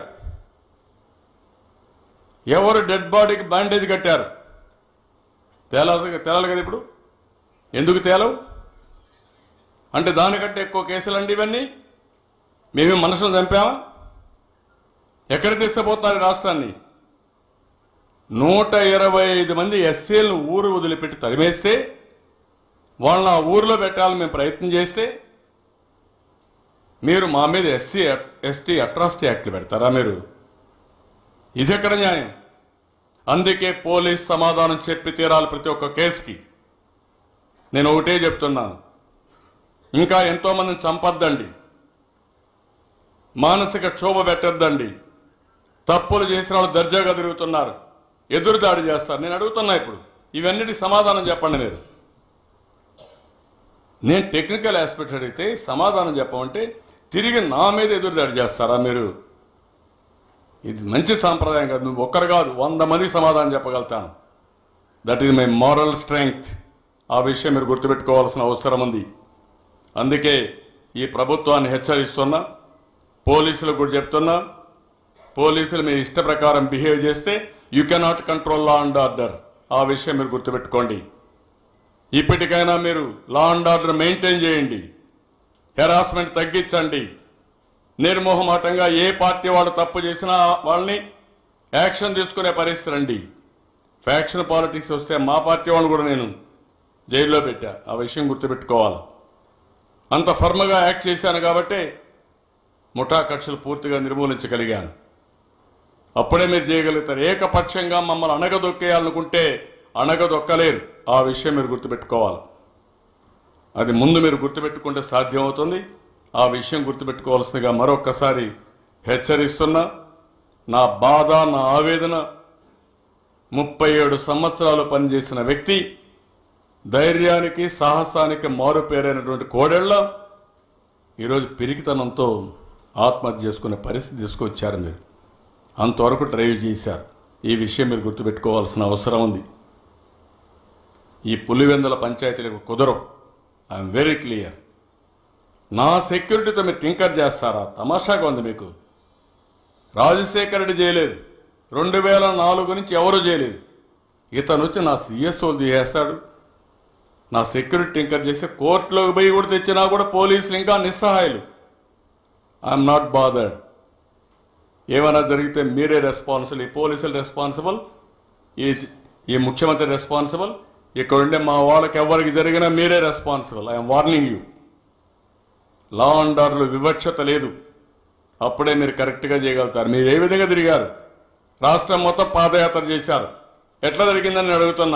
ఎవరు డెడ్ బాడీకి బ్యాండేజ్ కట్టారు తేలాలి తేలాలి కదా ఇప్పుడు ఎందుకు తేలవు అంటే దానికంటే ఎక్కువ కేసులు అండి ఇవన్నీ మేమే మనుషులు చంపామా ఎక్కడ తీసుకుపోతున్నారు ఈ రాష్ట్రాన్ని నూట ఇరవై ఐదు మంది ఎస్సీలను ఊరు వదిలిపెట్టి తరిమేస్తే వాళ్ళని ఆ ఊరిలో పెట్టాలని మేము ప్రయత్నం చేస్తే మీరు మా మీద ఎస్సీ ఎస్టీ అట్రాసిటీ యాక్ట్లు పెడతారా మీరు ఇది ఎక్కడ న్యాయం అందుకే పోలీస్ సమాధానం చెప్పి తీరాలి ప్రతి ఒక్క కేసుకి నేను ఒకటే చెప్తున్నాను ఇంకా ఎంతో మందిని చంపొద్దండి మానసిక క్షోభ పెట్టొద్దండి తప్పులు చేసిన వాళ్ళు దర్జాగా తిరుగుతున్నారు ఎదురు దాడి చేస్తారు నేను అడుగుతున్నా ఇప్పుడు ఇవన్నిటికి సమాధానం చెప్పండి మీరు నేను టెక్నికల్ ఆస్పెక్ట్ అడిగితే సమాధానం చెప్పమంటే తిరిగి నా మీద ఎదురు దాడి చేస్తారా మీరు ఇది మంచి సాంప్రదాయం కాదు నువ్వు ఒక్కరు కాదు వంద మంది సమాధానం చెప్పగలుగుతాను that is my moral strength ఆ విషయం మీరు గుర్తుపెట్టుకోవాల్సిన అవసరం ఉంది అందుకే ఈ ప్రభుత్వాన్ని హెచ్చరిస్తున్నా పోలీసులకు కూడా చెప్తున్నా పోలీసులు మీ ఇష్ట ప్రకారం బిహేవ్ చేస్తే you cannot control law and order ఆ విషయం మీరు గుర్తుపెట్టుకోండి ఇప్పటికైనా మీరు లా అండ్ ఆర్డర్ మెయింటైన్ చేయండి హెరాస్మెంట్ తగ్గించండి నిర్మోహమాటంగా ఏ పార్టీ వాళ్ళు తప్పు చేసినా వాళ్ళని యాక్షన్ తీసుకునే పరిస్థితి రండి ఫ్యాక్షన్ పాలిటిక్స్ వస్తే మా పార్టీ వాళ్ళు కూడా నేను జైల్లో పెట్టా ఆ విషయం గుర్తుపెట్టుకోవాలి అంత ఫర్మ్గా యాక్ట్ చేశాను కాబట్టి ముఠా కక్షలు పూర్తిగా నిర్మూలించగలిగాను అప్పుడే మీరు చేయగలుగుతారు ఏకపక్షంగా మమ్మల్ని అణగదొక్కేయాలనుకుంటే అణగదొక్కలేరు ఆ విషయం మీరు గుర్తుపెట్టుకోవాలి అది ముందు మీరు గుర్తుపెట్టుకుంటే సాధ్యమవుతుంది ఆ విషయం గుర్తుపెట్టుకోవాల్సిందిగా మరొక్కసారి హెచ్చరిస్తున్నా నా బాధ నా ఆవేదన ముప్పై ఏడు సంవత్సరాలు పనిచేసిన వ్యక్తి ధైర్యానికి సాహసానికి మారుపేరైనటువంటి కోడెళ్ళ ఈరోజు పిరికితనంతో ఆత్మహత్య చేసుకునే పరిస్థితి తీసుకొచ్చారు మీరు అంతవరకు డ్రైవ్ చేశారు ఈ విషయం మీరు గుర్తుపెట్టుకోవాల్సిన అవసరం ఉంది ఈ పులివెందుల పంచాయతీలకు కుదరవు ఐఎమ్ వెరీ క్లియర్ నా సెక్యూరిటీతో మీరు టింకర్ చేస్తారా తమాషాగా ఉంది మీకు రాజశేఖర రెడ్డి చేయలేదు రెండు వేల నాలుగు నుంచి ఎవరు చేయలేదు ఇతను వచ్చి నా సిఎస్ఓ తీసేస్తాడు నా సెక్యూరిటీ టింకర్ చేస్తే కోర్టులోకి పోయి కూడా తెచ్చినా కూడా పోలీసులు ఇంకా నిస్సహాయాలు ఐఎమ్ నాట్ బాదర్డ్ ఏమైనా జరిగితే మీరే రెస్పాన్సిబుల్ ఈ పోలీసులు రెస్పాన్సిబుల్ ఈ ఈ ముఖ్యమంత్రి రెస్పాన్సిబుల్ ఇక్కడ ఉండే మా వాళ్ళకి ఎవరికి జరిగినా మీరే responsible I'm warning you law and ఆర్డర్లో వివక్షత లేదు అప్పుడే మీరు కరెక్ట్గా చేయగలుగుతారు మీరు ఏ విధంగా తిరిగారు రాష్ట్రం మొత్తం పాదయాత్ర చేశారు ఎట్లా జరిగిందని నేను అడుగుతున్నా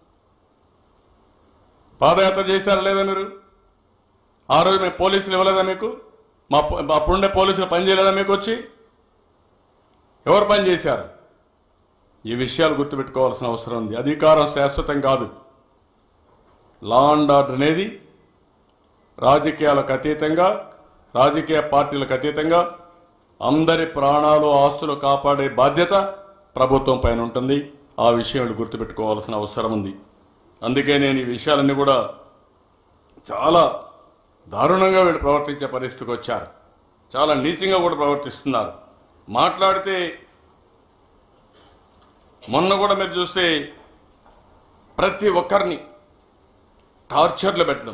పాదయాత్ర చేశారా లేదా మీరు ఆ రోజు మేము పోలీసులు ఇవ్వలేదా మీకు మా పో- మా అప్పుడుండే పోలీసులు పని చేయలేదా మీకు వచ్చి ఎవరు పని చేశారు ఈ విషయాలు గుర్తుపెట్టుకోవాల్సిన అవసరం ఉంది అధికారం శాశ్వతం కాదు లా అండ్ ఆర్డర్ అనేది రాజకీయాలకు అతీతంగా రాజకీయ పార్టీలకు అతీతంగా అందరి ప్రాణాలు ఆస్తులు కాపాడే బాధ్యత ప్రభుత్వం పైన ఉంటుంది ఆ విషయం వీళ్ళు గుర్తుపెట్టుకోవాల్సిన అవసరం ఉంది అందుకే నేను ఈ విషయాలన్నీ కూడా చాలా దారుణంగా వీళ్ళు ప్రవర్తించే పరిస్థితికి వచ్చారు చాలా నీచంగా కూడా ప్రవర్తిస్తున్నారు మాట్లాడితే మొన్న కూడా మీరు చూస్తే ప్రతి ఒక్కరిని టార్చర్లు పెట్టడం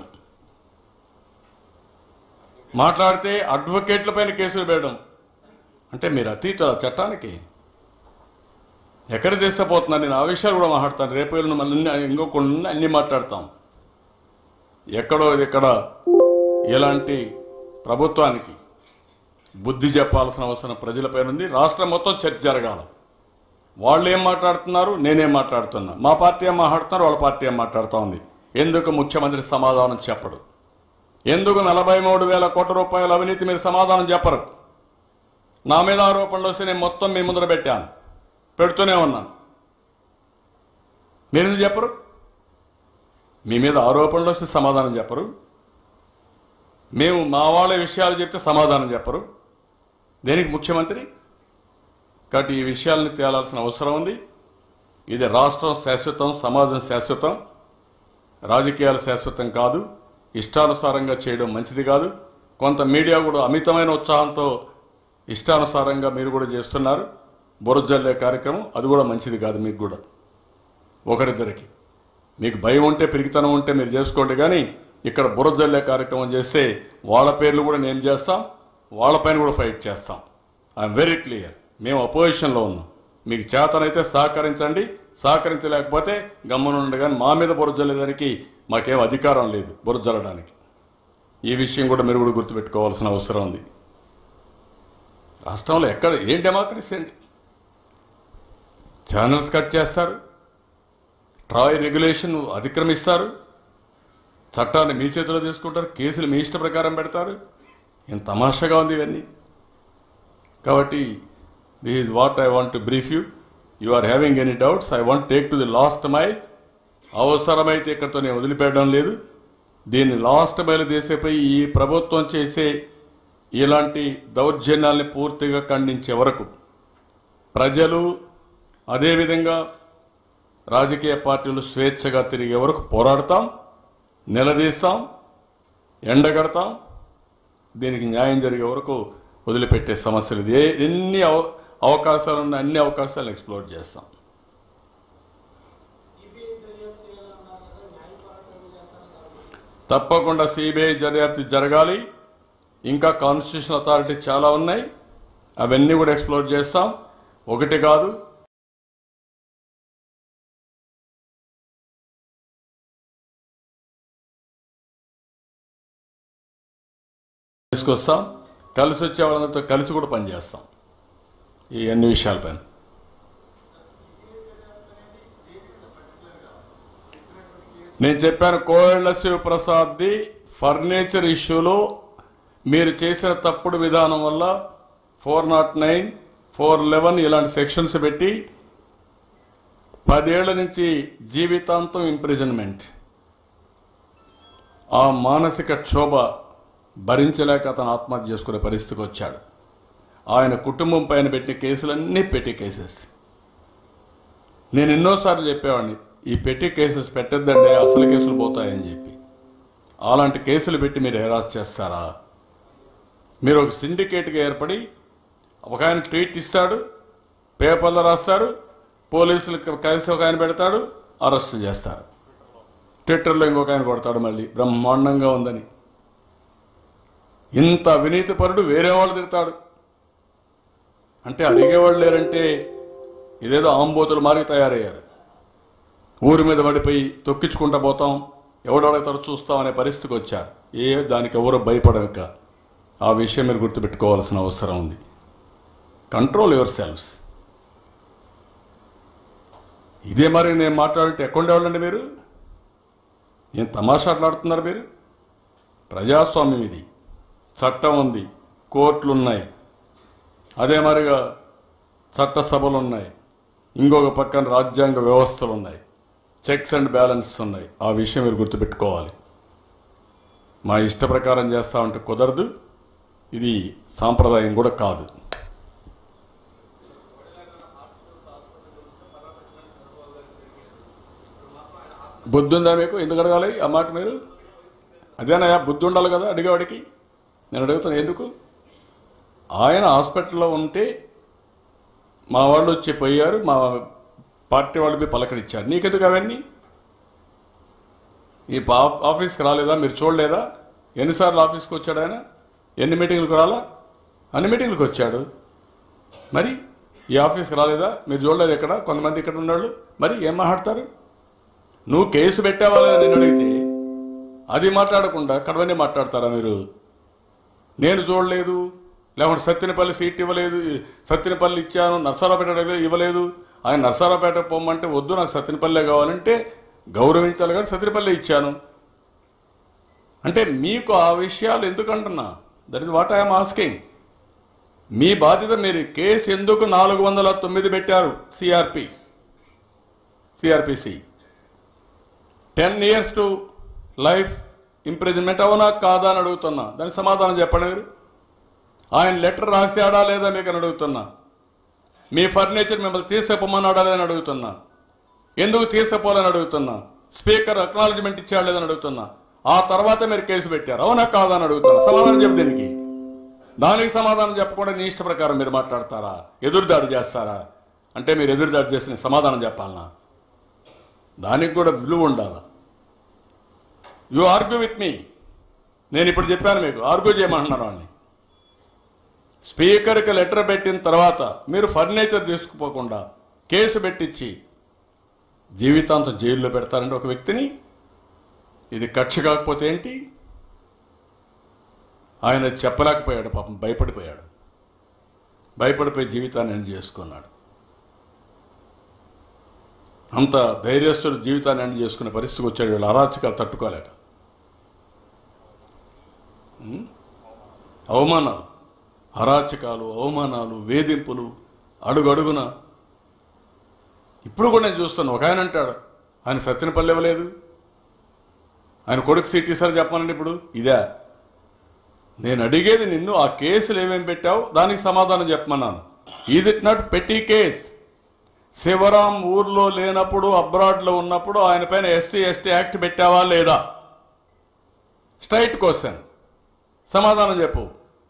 మాట్లాడితే అడ్వకేట్ల పైన కేసులు పెట్టడం అంటే మీరు అతీత చట్టానికి ఎక్కడ తీసుకుపోతున్నారు నేను ఆ విషయాలు కూడా మాట్లాడతాను రేపు ఎల్లుండి మళ్ళీ అన్ని- ఇంకో కొన్ని అన్ని మాట్లాడతాం ఎక్కడో ఇక్కడ ఇలాంటి ప్రభుత్వానికి బుద్ధి చెప్పాల్సిన అవసరం ప్రజలపైన ఉంది రాష్ట్రం మొత్తం చర్చ జరగాల వాళ్ళు ఏం మాట్లాడుతున్నారు నేనేం మాట్లాడుతున్నా మా పార్టీ ఏం మాట్లాడుతున్నారు వాళ్ళ పార్టీ ఏం మాట్లాడుతూ ఉంది ఎందుకు ముఖ్యమంత్రి సమాధానం చెప్పడు ఎందుకు నలభై మూడు వేల కోట్ల రూపాయల అవినీతి మీద సమాధానం చెప్పరు నా మీద ఆరోపణలు వస్తే నేను మొత్తం మీ ముందర పెట్టాను పెడుతూనే ఉన్నాను మీరు ఎందుకు చెప్పరు మీ మీద ఆరోపణలు వస్తే సమాధానం చెప్పరు మేము మా వాళ్ళ విషయాలు చెప్తే సమాధానం చెప్పరు దేనికి ముఖ్యమంత్రి కాబట్టి ఈ విషయాలను తేలాల్సిన అవసరం ఉంది ఇది రాష్ట్రం శాశ్వతం సమాజం శాశ్వతం రాజకీయాలు శాశ్వతం కాదు ఇష్టానుసారంగా చేయడం మంచిది కాదు కొంత మీడియా కూడా అమితమైన ఉత్సాహంతో ఇష్టానుసారంగా మీరు కూడా చేస్తున్నారు బురజల్లే కార్యక్రమం అది కూడా మంచిది కాదు మీకు కూడా ఒకరిద్దరికి మీకు భయం ఉంటే పిరికితనం ఉంటే మీరు చేసుకోండి కానీ ఇక్కడ బురజల్లే కార్యక్రమం చేస్తే వాళ్ళ పేర్లు కూడా నేను చేస్తాం వాళ్ళపైన కూడా ఫైట్ చేస్తాం ఐఎమ్ వెరీ క్లియర్ మేము అపోజిషన్లో ఉన్నాం మీకు చేతనైతే సహకరించండి సహకరించలేకపోతే గమ్మునుండి కానీ మా మీద బురజల్లేదానికి మాకేం అధికారం లేదు బురజల్లడానికి ఈ విషయం కూడా మీరు కూడా గుర్తుపెట్టుకోవాల్సిన అవసరం ఉంది రాష్ట్రంలో ఎక్కడ ఏం డెమోక్రసీ అండి ఛానల్స్ కట్ చేస్తారు ట్రాయ్ రెగ్యులేషన్ అతిక్రమిస్తారు చట్టాన్ని మీ చేతిలో తీసుకుంటారు కేసులు మీ ఇష్ట ప్రకారం పెడతారు ఎంత తమాషాగా ఉంది ఇవన్నీ కాబట్టి this is what I want to brief you you are having any doubts I want take to the last mile అవసరమైతే ఇక్కడితో నేను వదిలిపెట్టడం లేదు దీన్ని లాస్ట్ మైల్ తీసేపోయి ఈ ప్రభుత్వం చేసే ఇలాంటి దౌర్జన్యాల్ని పూర్తిగా ఖండించే వరకు ప్రజలు అదేవిధంగా రాజకీయ పార్టీలు స్వేచ్ఛగా తిరిగే వరకు పోరాడతాం నిలదీస్తాం ఎండగడతాం దీనికి న్యాయం జరిగే వరకు వదిలిపెట్టే సమస్యలు ఇది ఏ ఎన్ని అవ అవకాశాలు ఉన్న అన్ని అవకాశాలను ఎక్స్ప్లోర్ చేస్తాం తప్పకుండా సిబిఐ దర్యాప్తు జరగాలి ఇంకా కాన్స్టిట్యూషన్ అథారిటీ చాలా ఉన్నాయి అవన్నీ కూడా ఎక్స్ప్లోర్ చేస్తాం ఒకటి కాదు తీసుకొస్తాం కలిసి వచ్చే వాళ్ళందరితో కలిసి కూడా పనిచేస్తాం ఈ అన్ని విషయాలపైన నేను చెప్పాను కోయళ్ళ శివప్రసాద్ది ఫర్నిచర్ ఇష్యూలో మీరు చేసిన తప్పుడు విధానం వల్ల four not nine four eleven ఇలాంటి సెక్షన్స్ పెట్టి పదేళ్ల నుంచి జీవితాంతం ఇంప్రిజన్మెంట్ ఆ మానసిక క్షోభ భరించలేక అతను ఆత్మహత్య చేసుకునే పరిస్థితికి వచ్చాడు ఆయన కుటుంబం పైన పెట్టిన కేసులన్నీ పెట్టి కేసెస్ నేను ఎన్నోసార్లు చెప్పేవాడిని ఈ పెట్టి కేసెస్ పెట్టద్దండి అసలు కేసులు పోతాయని చెప్పి అలాంటి కేసులు పెట్టి మీరు హెరాస్ చేస్తారా మీరు ఒక సిండికేట్గా ఏర్పడి ఒక ఆయన ట్వీట్ ఇస్తాడు పేపర్లో రాస్తారు పోలీసులకు కలిసి ఒక ఆయన పెడతాడు అరెస్ట్ చేస్తారు ట్విట్టర్లో ఇంకొక ఆయన కొడతాడు మళ్ళీ బ్రహ్మాండంగా ఉందని ఇంత అవినీతి పరుడు వేరే వాళ్ళు తిడతాడు అంటే అడిగేవాళ్ళు లేరంటే ఇదేదో ఆంబోతులు మారి తయారయ్యారు ఊరి మీద పడిపోయి తొక్కించుకుంటా పోతాం ఎవడెవడతారో చూస్తాం అనే పరిస్థితికి వచ్చారు ఏ దానికి ఎవరు భయపడక ఆ విషయం మీరు గుర్తుపెట్టుకోవాల్సిన అవసరం ఉంది కంట్రోల్ యువర్ సెల్ఫ్స్ ఇదే మరి నేను మాట్లాడితే ఎక్కడుండేవాళ్ళండి మీరు ఏం తమాషా ఆటలాడుతున్నారు మీరు ప్రజాస్వామ్యం ఇది చట్టం ఉంది కోర్టులు ఉన్నాయి అదే మరిగా చట్టసభలు ఉన్నాయి ఇంకొక పక్కన రాజ్యాంగ వ్యవస్థలు ఉన్నాయి చెక్స్ అండ్ బ్యాలెన్సెస్ ఉన్నాయి ఆ విషయం మీరు గుర్తుపెట్టుకోవాలి మా ఇష్ట ప్రకారం చేస్తామంటే కుదరదు ఇది సాంప్రదాయం కూడా కాదు బుద్ధి ఉందా మీకు ఎందుకు అడగాలి ఆ మాట మీరు అదేనయ్యా బుద్ధి ఉండాలి కదా అడిగేవాడికి నేను అడుగుతాను ఎందుకు ఆయన హాస్పిటల్లో ఉంటే మా వాళ్ళు వచ్చి పోయారు మా పార్టీ వాళ్ళు పోయి పలకరించారు నీకెందుకు అవన్నీ ఈ పా- ఆఫీస్కి రాలేదా మీరు చూడలేదా ఎన్నిసార్లు ఆఫీస్కి వచ్చాడు ఆయన ఎన్ని మీటింగ్లకు రాలా అన్ని మీటింగ్లకు వచ్చాడు మరి ఈ ఆఫీస్కి రాలేదా మీరు చూడలేదు ఇక్కడ కొంతమంది ఇక్కడ ఉన్నాళ్ళు మరి ఏం మాట్లాడతారు నువ్వు కేసు పెట్టావా లేదా నేను అడిగితే అది మాట్లాడకుండా కడవనే మాట్లాడతారా మీరు నేను చూడలేదు లేకుంటే సత్యనపల్లి సీట్ ఇవ్వలేదు సత్యనపల్లి ఇచ్చాను నర్సారావుపేట ఇవ్వలేదు ఆయన నర్సారావుపేట పొమ్మంటే వద్దు నాకు సత్యనపల్లె కావాలంటే గౌరవించాలి కానీ సత్యనపల్లి ఇచ్చాను అంటే మీకు ఆ విషయాలు ఎందుకు అంటున్నా that is what I'm asking మీ బాధ్యత మీరు కేసు ఎందుకు నాలుగు వందల తొమ్మిది పెట్టారు CRP CRPC ten years to life imprisonment అవునా కాదా అని అడుగుతున్నా దానికి సమాధానం చెప్పండి మీరు ఆయన లెటర్ రాశాడా లేదా మీకు అని అడుగుతున్నా మీ ఫర్నిచర్ మిమ్మల్ని తీసుకుపోమన్నాడా లేదని అడుగుతున్నా ఎందుకు తీసుకుపోవాలని అడుగుతున్నా స్పీకర్ అక్నాలజ్మెంట్ ఇచ్చాడు లేదని అడుగుతున్నా ఆ తర్వాత మీరు కేసు పెట్టారు అవునా కాదా అని అడుగుతున్నా సమాధానం చెప్పు దీనికి దానికి సమాధానం చెప్పకుండా నీ ఇష్ట ప్రకారం మీరు మాట్లాడతారా ఎదురుదాడి చేస్తారా అంటే మీరు ఎదురుదాడి చేసిన సమాధానం చెప్పాలనా దానికి కూడా విలువ ఉండాలి యు ఆర్గ్యూ విత్ మీ నేను ఇప్పుడు చెప్పాను మీకు ఆర్గ్యూ చేయమంటున్నారు వాడిని స్పీకర్కి లెటర్ పెట్టిన తర్వాత మీరు ఫర్నిచర్ తీసుకుపోకుండా కేసు పెట్టించి జీవితాంతం జైల్లో పెడతారంటే ఒక వ్యక్తిని ఇది కక్ష కాకపోతే ఏంటి ఆయన చెప్పలేకపోయాడు పాపం భయపడిపోయాడు భయపడిపోయి జీవితాన్ని ఎండ్ చేసుకున్నాడు అంత ధైర్యస్తుడు జీవితాన్ని ఎండ్ చేసుకునే పరిస్థితికి వచ్చాడు వీళ్ళు అరాచకాలు తట్టుకోలేక ఉం? అవమానాలు అరాచకాలు అవమానాలు వేధింపులు అడుగడుగున ఇప్పుడు కూడా నేను చూస్తాను ఒక ఆయన అంటాడు ఆయన సత్యనపల్లి ఇవ్వలేదు ఆయన కొడుకు సిటీ సార్ చెప్పానండి ఇప్పుడు ఇదే నేను అడిగేది నిన్ను ఆ కేసులు ఏమేమి పెట్టావు దానికి సమాధానం చెప్పమన్నాను ఈజ్ ఇట్ నాట్ పెట్టి కేస్ శివరాం ఊర్లో లేనప్పుడు అబ్రాడ్లో ఉన్నప్పుడు ఆయన పైన ఎస్సీ ఎస్టీ యాక్ట్ పెట్టావా లేదా స్ట్రైట్ క్వశ్చన్ సమాధానం చెప్పు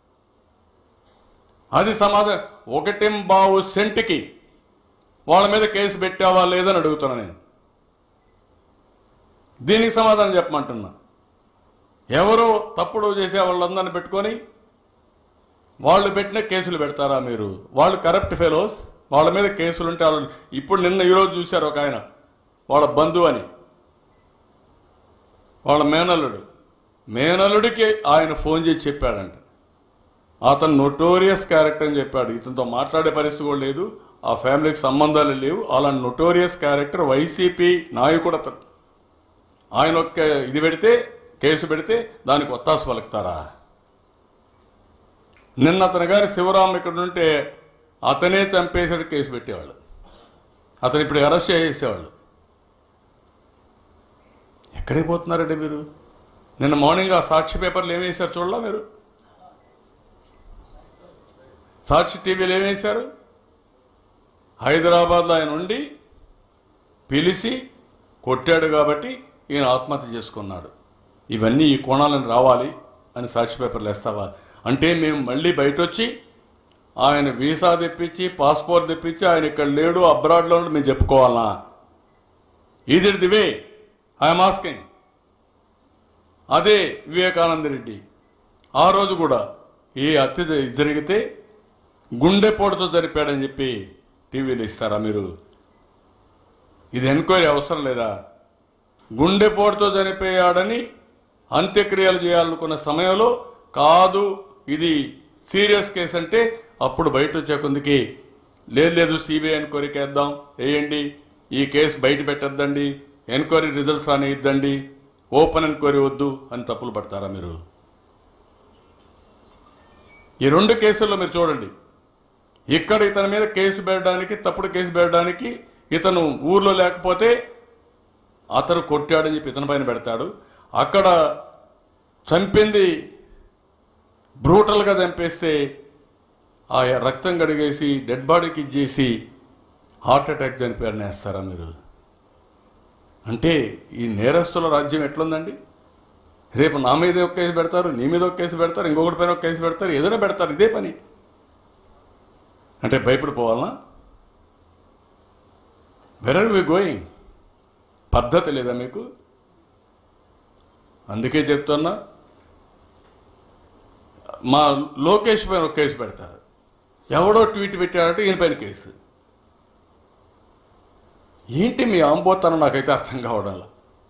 అది సమాధానం ఒకటింబావు సెంట్కి వాళ్ళ మీద కేసు పెట్టావా లేదని అడుగుతున్నా నేను దీనికి సమాధానం చెప్పమంటున్నా ఎవరో తప్పుడు చేసే వాళ్ళందరిని పెట్టుకొని వాళ్ళు పెట్టిన కేసులు పెడతారా మీరు వాళ్ళు కరప్ట్ ఫెలోస్ వాళ్ళ మీద కేసులు ఉంటే వాళ్ళు ఇప్పుడు నిన్న ఈరోజు చూశారు ఒక ఆయన వాళ్ళ బంధువు అని వాళ్ళ మేనల్లుడు మేనల్లుడికి ఆయన ఫోన్ చేసి చెప్పాడంట అతను నొటోరియస్ క్యారెక్టర్ అని చెప్పాడు ఇతనితో మాట్లాడే పరిస్థితి కూడా లేదు ఆ ఫ్యామిలీకి సంబంధాలు లేవు అలాంటి నొటోరియస్ క్యారెక్టర్ వైసీపీ నాయకుడు అతను ఆయన ఒక్క ఇది పెడితే కేసు పెడితే దానికి ఒత్తాసు పలుకుతారా నిన్న అతని గారి శివరాం ఇక్కడ ఉంటే అతనే చంపేసాడు కేసు పెట్టేవాళ్ళు అతను ఇప్పుడు అరెస్ట్ చేసేవాళ్ళు ఎక్కడికి పోతున్నారండి మీరు నిన్న మార్నింగ్ ఆ సాక్షి పేపర్లు ఏం వేశారు చూడలా మీరు సాక్షి టీవీలో ఏం వేశారు హైదరాబాద్లో ఆయన ఉండి పిలిచి కొట్టాడు కాబట్టి ఈయన ఆత్మహత్య చేసుకున్నాడు ఇవన్నీ ఈ కోణాలను రావాలి అని సాక్షి పేపర్లు వేస్తావా అంటే మేము మళ్ళీ బయట వచ్చి ఆయన వీసా తెప్పించి పాస్పోర్ట్ తెప్పించి ఆయన ఇక్కడ లేడు అబ్రాడ్లో ఉండి మేము చెప్పుకోవాలనా is it the way I'm asking అదే వివేకానంద రెడ్డి ఆ రోజు కూడా ఈ హత్య జ- జరిగితే గుండెపోటుతో జరిపాడని చెప్పి టీవీలో ఇస్తారా మీరు ఇది ఎంక్వైరీ అవసరం లేదా గుండెపోటుతో చనిపోయాడని అంత్యక్రియలు చేయాలనుకున్న సమయంలో కాదు ఇది సీరియస్ కేసు అంటే అప్పుడు బయట వచ్చే కొందికి లేదు లేదు సిబిఐ ఎంక్వైరీకి వేద్దాం వేయండి ఈ కేసు బయట పెట్టద్దండి ఎంక్వైరీ రిజల్ట్స్ అని ఇద్దండి ఓపెన్ ఎంక్వైరీ వద్దు అని తప్పులు పడతారా మీరు ఈ రెండు కేసుల్లో మీరు చూడండి ఇక్కడ ఇతని మీద కేసు పెట్టడానికి తప్పుడు కేసు పెట్టడానికి ఇతను ఊర్లో లేకపోతే అతను కొట్టాడని చెప్పి ఇతని పైన పెడతాడు అక్కడ చంపింది బ్రూటల్గా చంపేస్తే ఆ రక్తం కడిగేసి డెడ్ బాడీకి ఇచ్చేసి హార్ట్ అటాక్ చనిపోయారని వేస్తారా మీరు అంటే ఈ నేరస్తుల రాజ్యం ఎట్లుందండి రేపు నా మీద ఒక కేసు పెడతారు నీ మీద ఒక కేసు పెడతారు ఇంకొకటి పైన ఒక కేసు పెడతారు ఏదైనా పెడతారు ఇదే పని అంటే భయపడిపోవాలనా వెర్ ఆర్ వి గోయింగ్ పద్ధతి లేదా మీకు అందుకే చెప్తున్నా మా లోకేష్ పైన ఒక కేసు పెడతారు ఎవడో ట్వీట్ పెట్టాడంటే ఈయన పైన కేసు ఏంటి మీ ఆంబోతనం నాకైతే అర్థం కావడంలో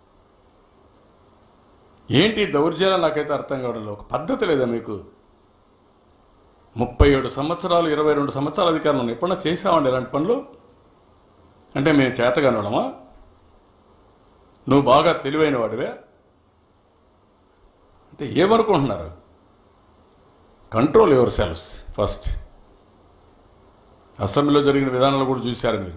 ఏంటి ఈ దౌర్జన్యం నాకైతే అర్థం కావడంలో ఒక పద్ధతి లేదా మీకు ముప్పై ఏడు సంవత్సరాలు ఇరవై రెండు సంవత్సరాల అధికారం ఉన్నాయి ఎప్పుడన్నా చేసామండి ఇలాంటి పనులు అంటే మేము చేతగానడమా నువ్వు బాగా తెలివైన వాడివే అంటే ఏమనుకుంటున్నారు కంట్రోల్ యువర్ సెల్ఫ్స్ ఫస్ట్ అసెంబ్లీలో జరిగిన విధానాలు కూడా చూశారు మీరు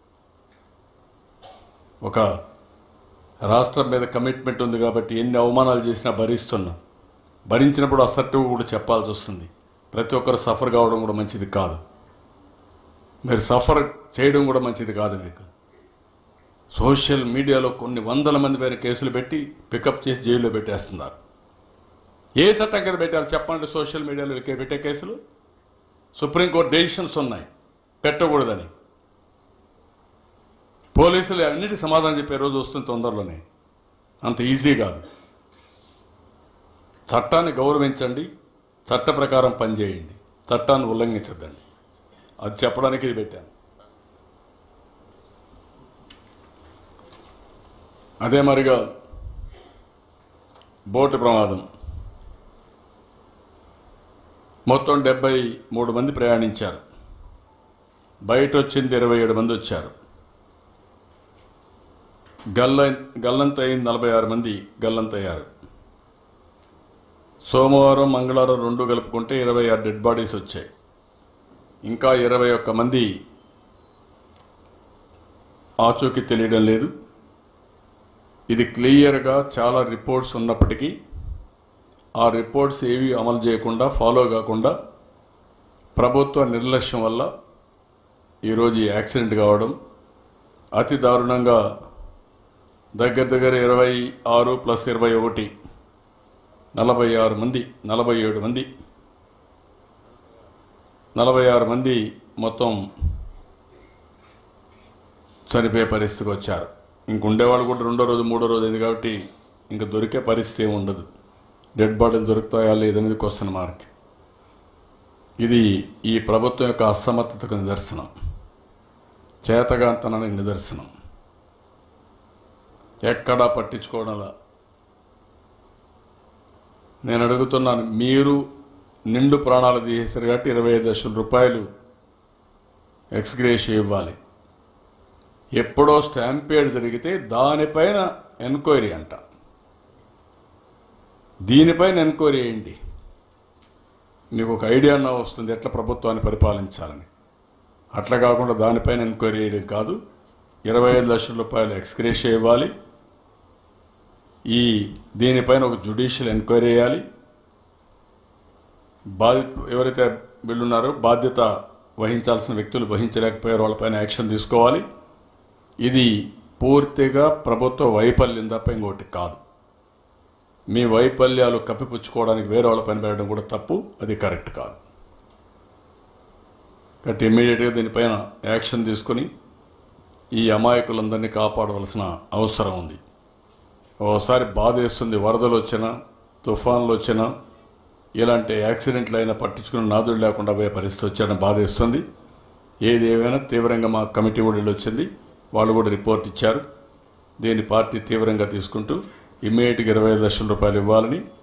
ఒక రాష్ట్రం మీద కమిట్మెంట్ ఉంది కాబట్టి ఎన్ని అవమానాలు చేసినా భరిస్తున్నా భరించినప్పుడు అసర్టివ్ కూడా చెప్పాల్సి వస్తుంది ప్రతి ఒక్కరు సఫర్ కావడం కూడా మంచిది కాదు మీరు సఫర్ చేయడం కూడా మంచిది కాదు మీకు సోషల్ మీడియాలో కొన్ని వందల మంది పైన కేసులు పెట్టి పికప్ చేసి జైల్లో పెట్టేస్తున్నారు ఏ చట్టం కింద పెట్టారు చెప్పండి సోషల్ మీడియాలో ఎక్కే- పెట్టే కేసులు సుప్రీంకోర్టు డెసిషన్స్ ఉన్నాయి పెట్టకూడదని పోలీసులు అన్నిటి సమాధానం చెప్పే రోజు వస్తుంది తొందరలోనే అంత ఈజీ కాదు చట్టాన్ని గౌరవించండి చట్ట ప్రకారం పనిచేయండి చట్టాన్ని ఉల్లంఘించద్దండి అది చెప్పడానికి ఇది పెట్టాను అదే మరిగా బోటు ప్రమాదం మొత్తం డెబ్బై మూడు మంది ప్రయాణించారు బయట వచ్చింది ఇరవై ఏడు మంది వచ్చారు గల్ల గల్లంత అయింది నలభై ఆరు మంది గల్లంతయ్యారు సోమవారం మంగళవారం రెండు కలుపుకుంటే ఇరవై ఆరు డెడ్ బాడీస్ వచ్చాయి ఇంకా ఇరవై ఒక్క మంది ఆచూకీ తెలియడం లేదు ఇది క్లియర్గా చాలా రిపోర్ట్స్ ఉన్నప్పటికీ ఆ రిపోర్ట్స్ ఏవి అమలు చేయకుండా ఫాలో కాకుండా ప్రభుత్వ నిర్లక్ష్యం వల్ల ఈరోజు ఈ యాక్సిడెంట్ కావడం అతి దారుణంగా దగ్గర దగ్గర ఇరవై ఆరు ప్లస్ ఇరవై ఒకటి నలభై ఆరు మంది నలభై ఏడు మంది నలభై ఆరు మంది మొత్తం చనిపోయే పరిస్థితికి వచ్చారు ఇంక ఉండేవాళ్ళు కూడా రెండో రోజు మూడో రోజు అయింది కాబట్టి ఇంకా దొరికే పరిస్థితి ఏమి ఉండదు డెడ్ బాడీలు దొరుకుతాయా లేదనేది క్వశ్చన్ మార్క్ ఇది ఈ ప్రభుత్వం యొక్క అసమర్థతకు నిదర్శనం చేతగాంతనానికి నిదర్శనం ఎక్కడా పట్టించుకోవడంలా నేను అడుగుతున్నాను మీరు నిండు ప్రాణాలు తీసేశారు కాబట్టి ఇరవై ఐదు లక్షల రూపాయలు ఎక్స్గ్రేషియా ఇవ్వాలి ఎప్పుడో స్టాంపేడ్ జరిగితే దానిపైన ఎంక్వైరీ అంట దీనిపైన ఎంక్వైరీ చేయండి మీకు ఒక ఐడియా అన్న వస్తుంది ఎట్లా ప్రభుత్వాన్ని పరిపాలించాలని అట్లా కాకుండా దానిపైన ఎంక్వైరీ చేయడం కాదు ఇరవై ఐదు లక్షల రూపాయలు ఎక్స్గ్రేషియా ఇవ్వాలి ఈ దీనిపైన ఒక జ్యుడిషియల్ ఎంక్వైరీ చేయాలి బాధిత ఎవరైతే వీళ్ళున్నారో బాధ్యత వహించాల్సిన వ్యక్తులు వహించలేకపోయారో వాళ్ళపైన యాక్షన్ తీసుకోవాలి ఇది పూర్తిగా ప్రభుత్వ వైఫల్యం తప్ప ఇంకోటి కాదు మీ వైఫల్యాలు కప్పిపుచ్చుకోవడానికి వేరే వాళ్ళ పని పెట్టడం కూడా తప్పు అది కరెక్ట్ కాదు కాబట్టి ఇమ్మీడియట్గా దీనిపైన యాక్షన్ తీసుకొని ఈ అమాయకులందరినీ కాపాడవలసిన అవసరం ఉంది ఓసారి బాధ వేస్తుంది వరదలు వచ్చినా తుఫాన్లు వచ్చినా ఇలాంటి యాక్సిడెంట్లు అయినా పట్టించుకుని నాదుడు లేకుండా పోయే పరిస్థితి వచ్చాడని బాధ వేస్తుంది ఏది ఏమైనా తీవ్రంగా మా కమిటీ కూడా వచ్చింది వాళ్ళు కూడా రిపోర్ట్ ఇచ్చారు దీన్ని పార్టీ తీవ్రంగా తీసుకుంటూ ఇమ్మీడియట్గా ఇరవై ఐదు లక్షల రూపాయలు ఇవ్వాలని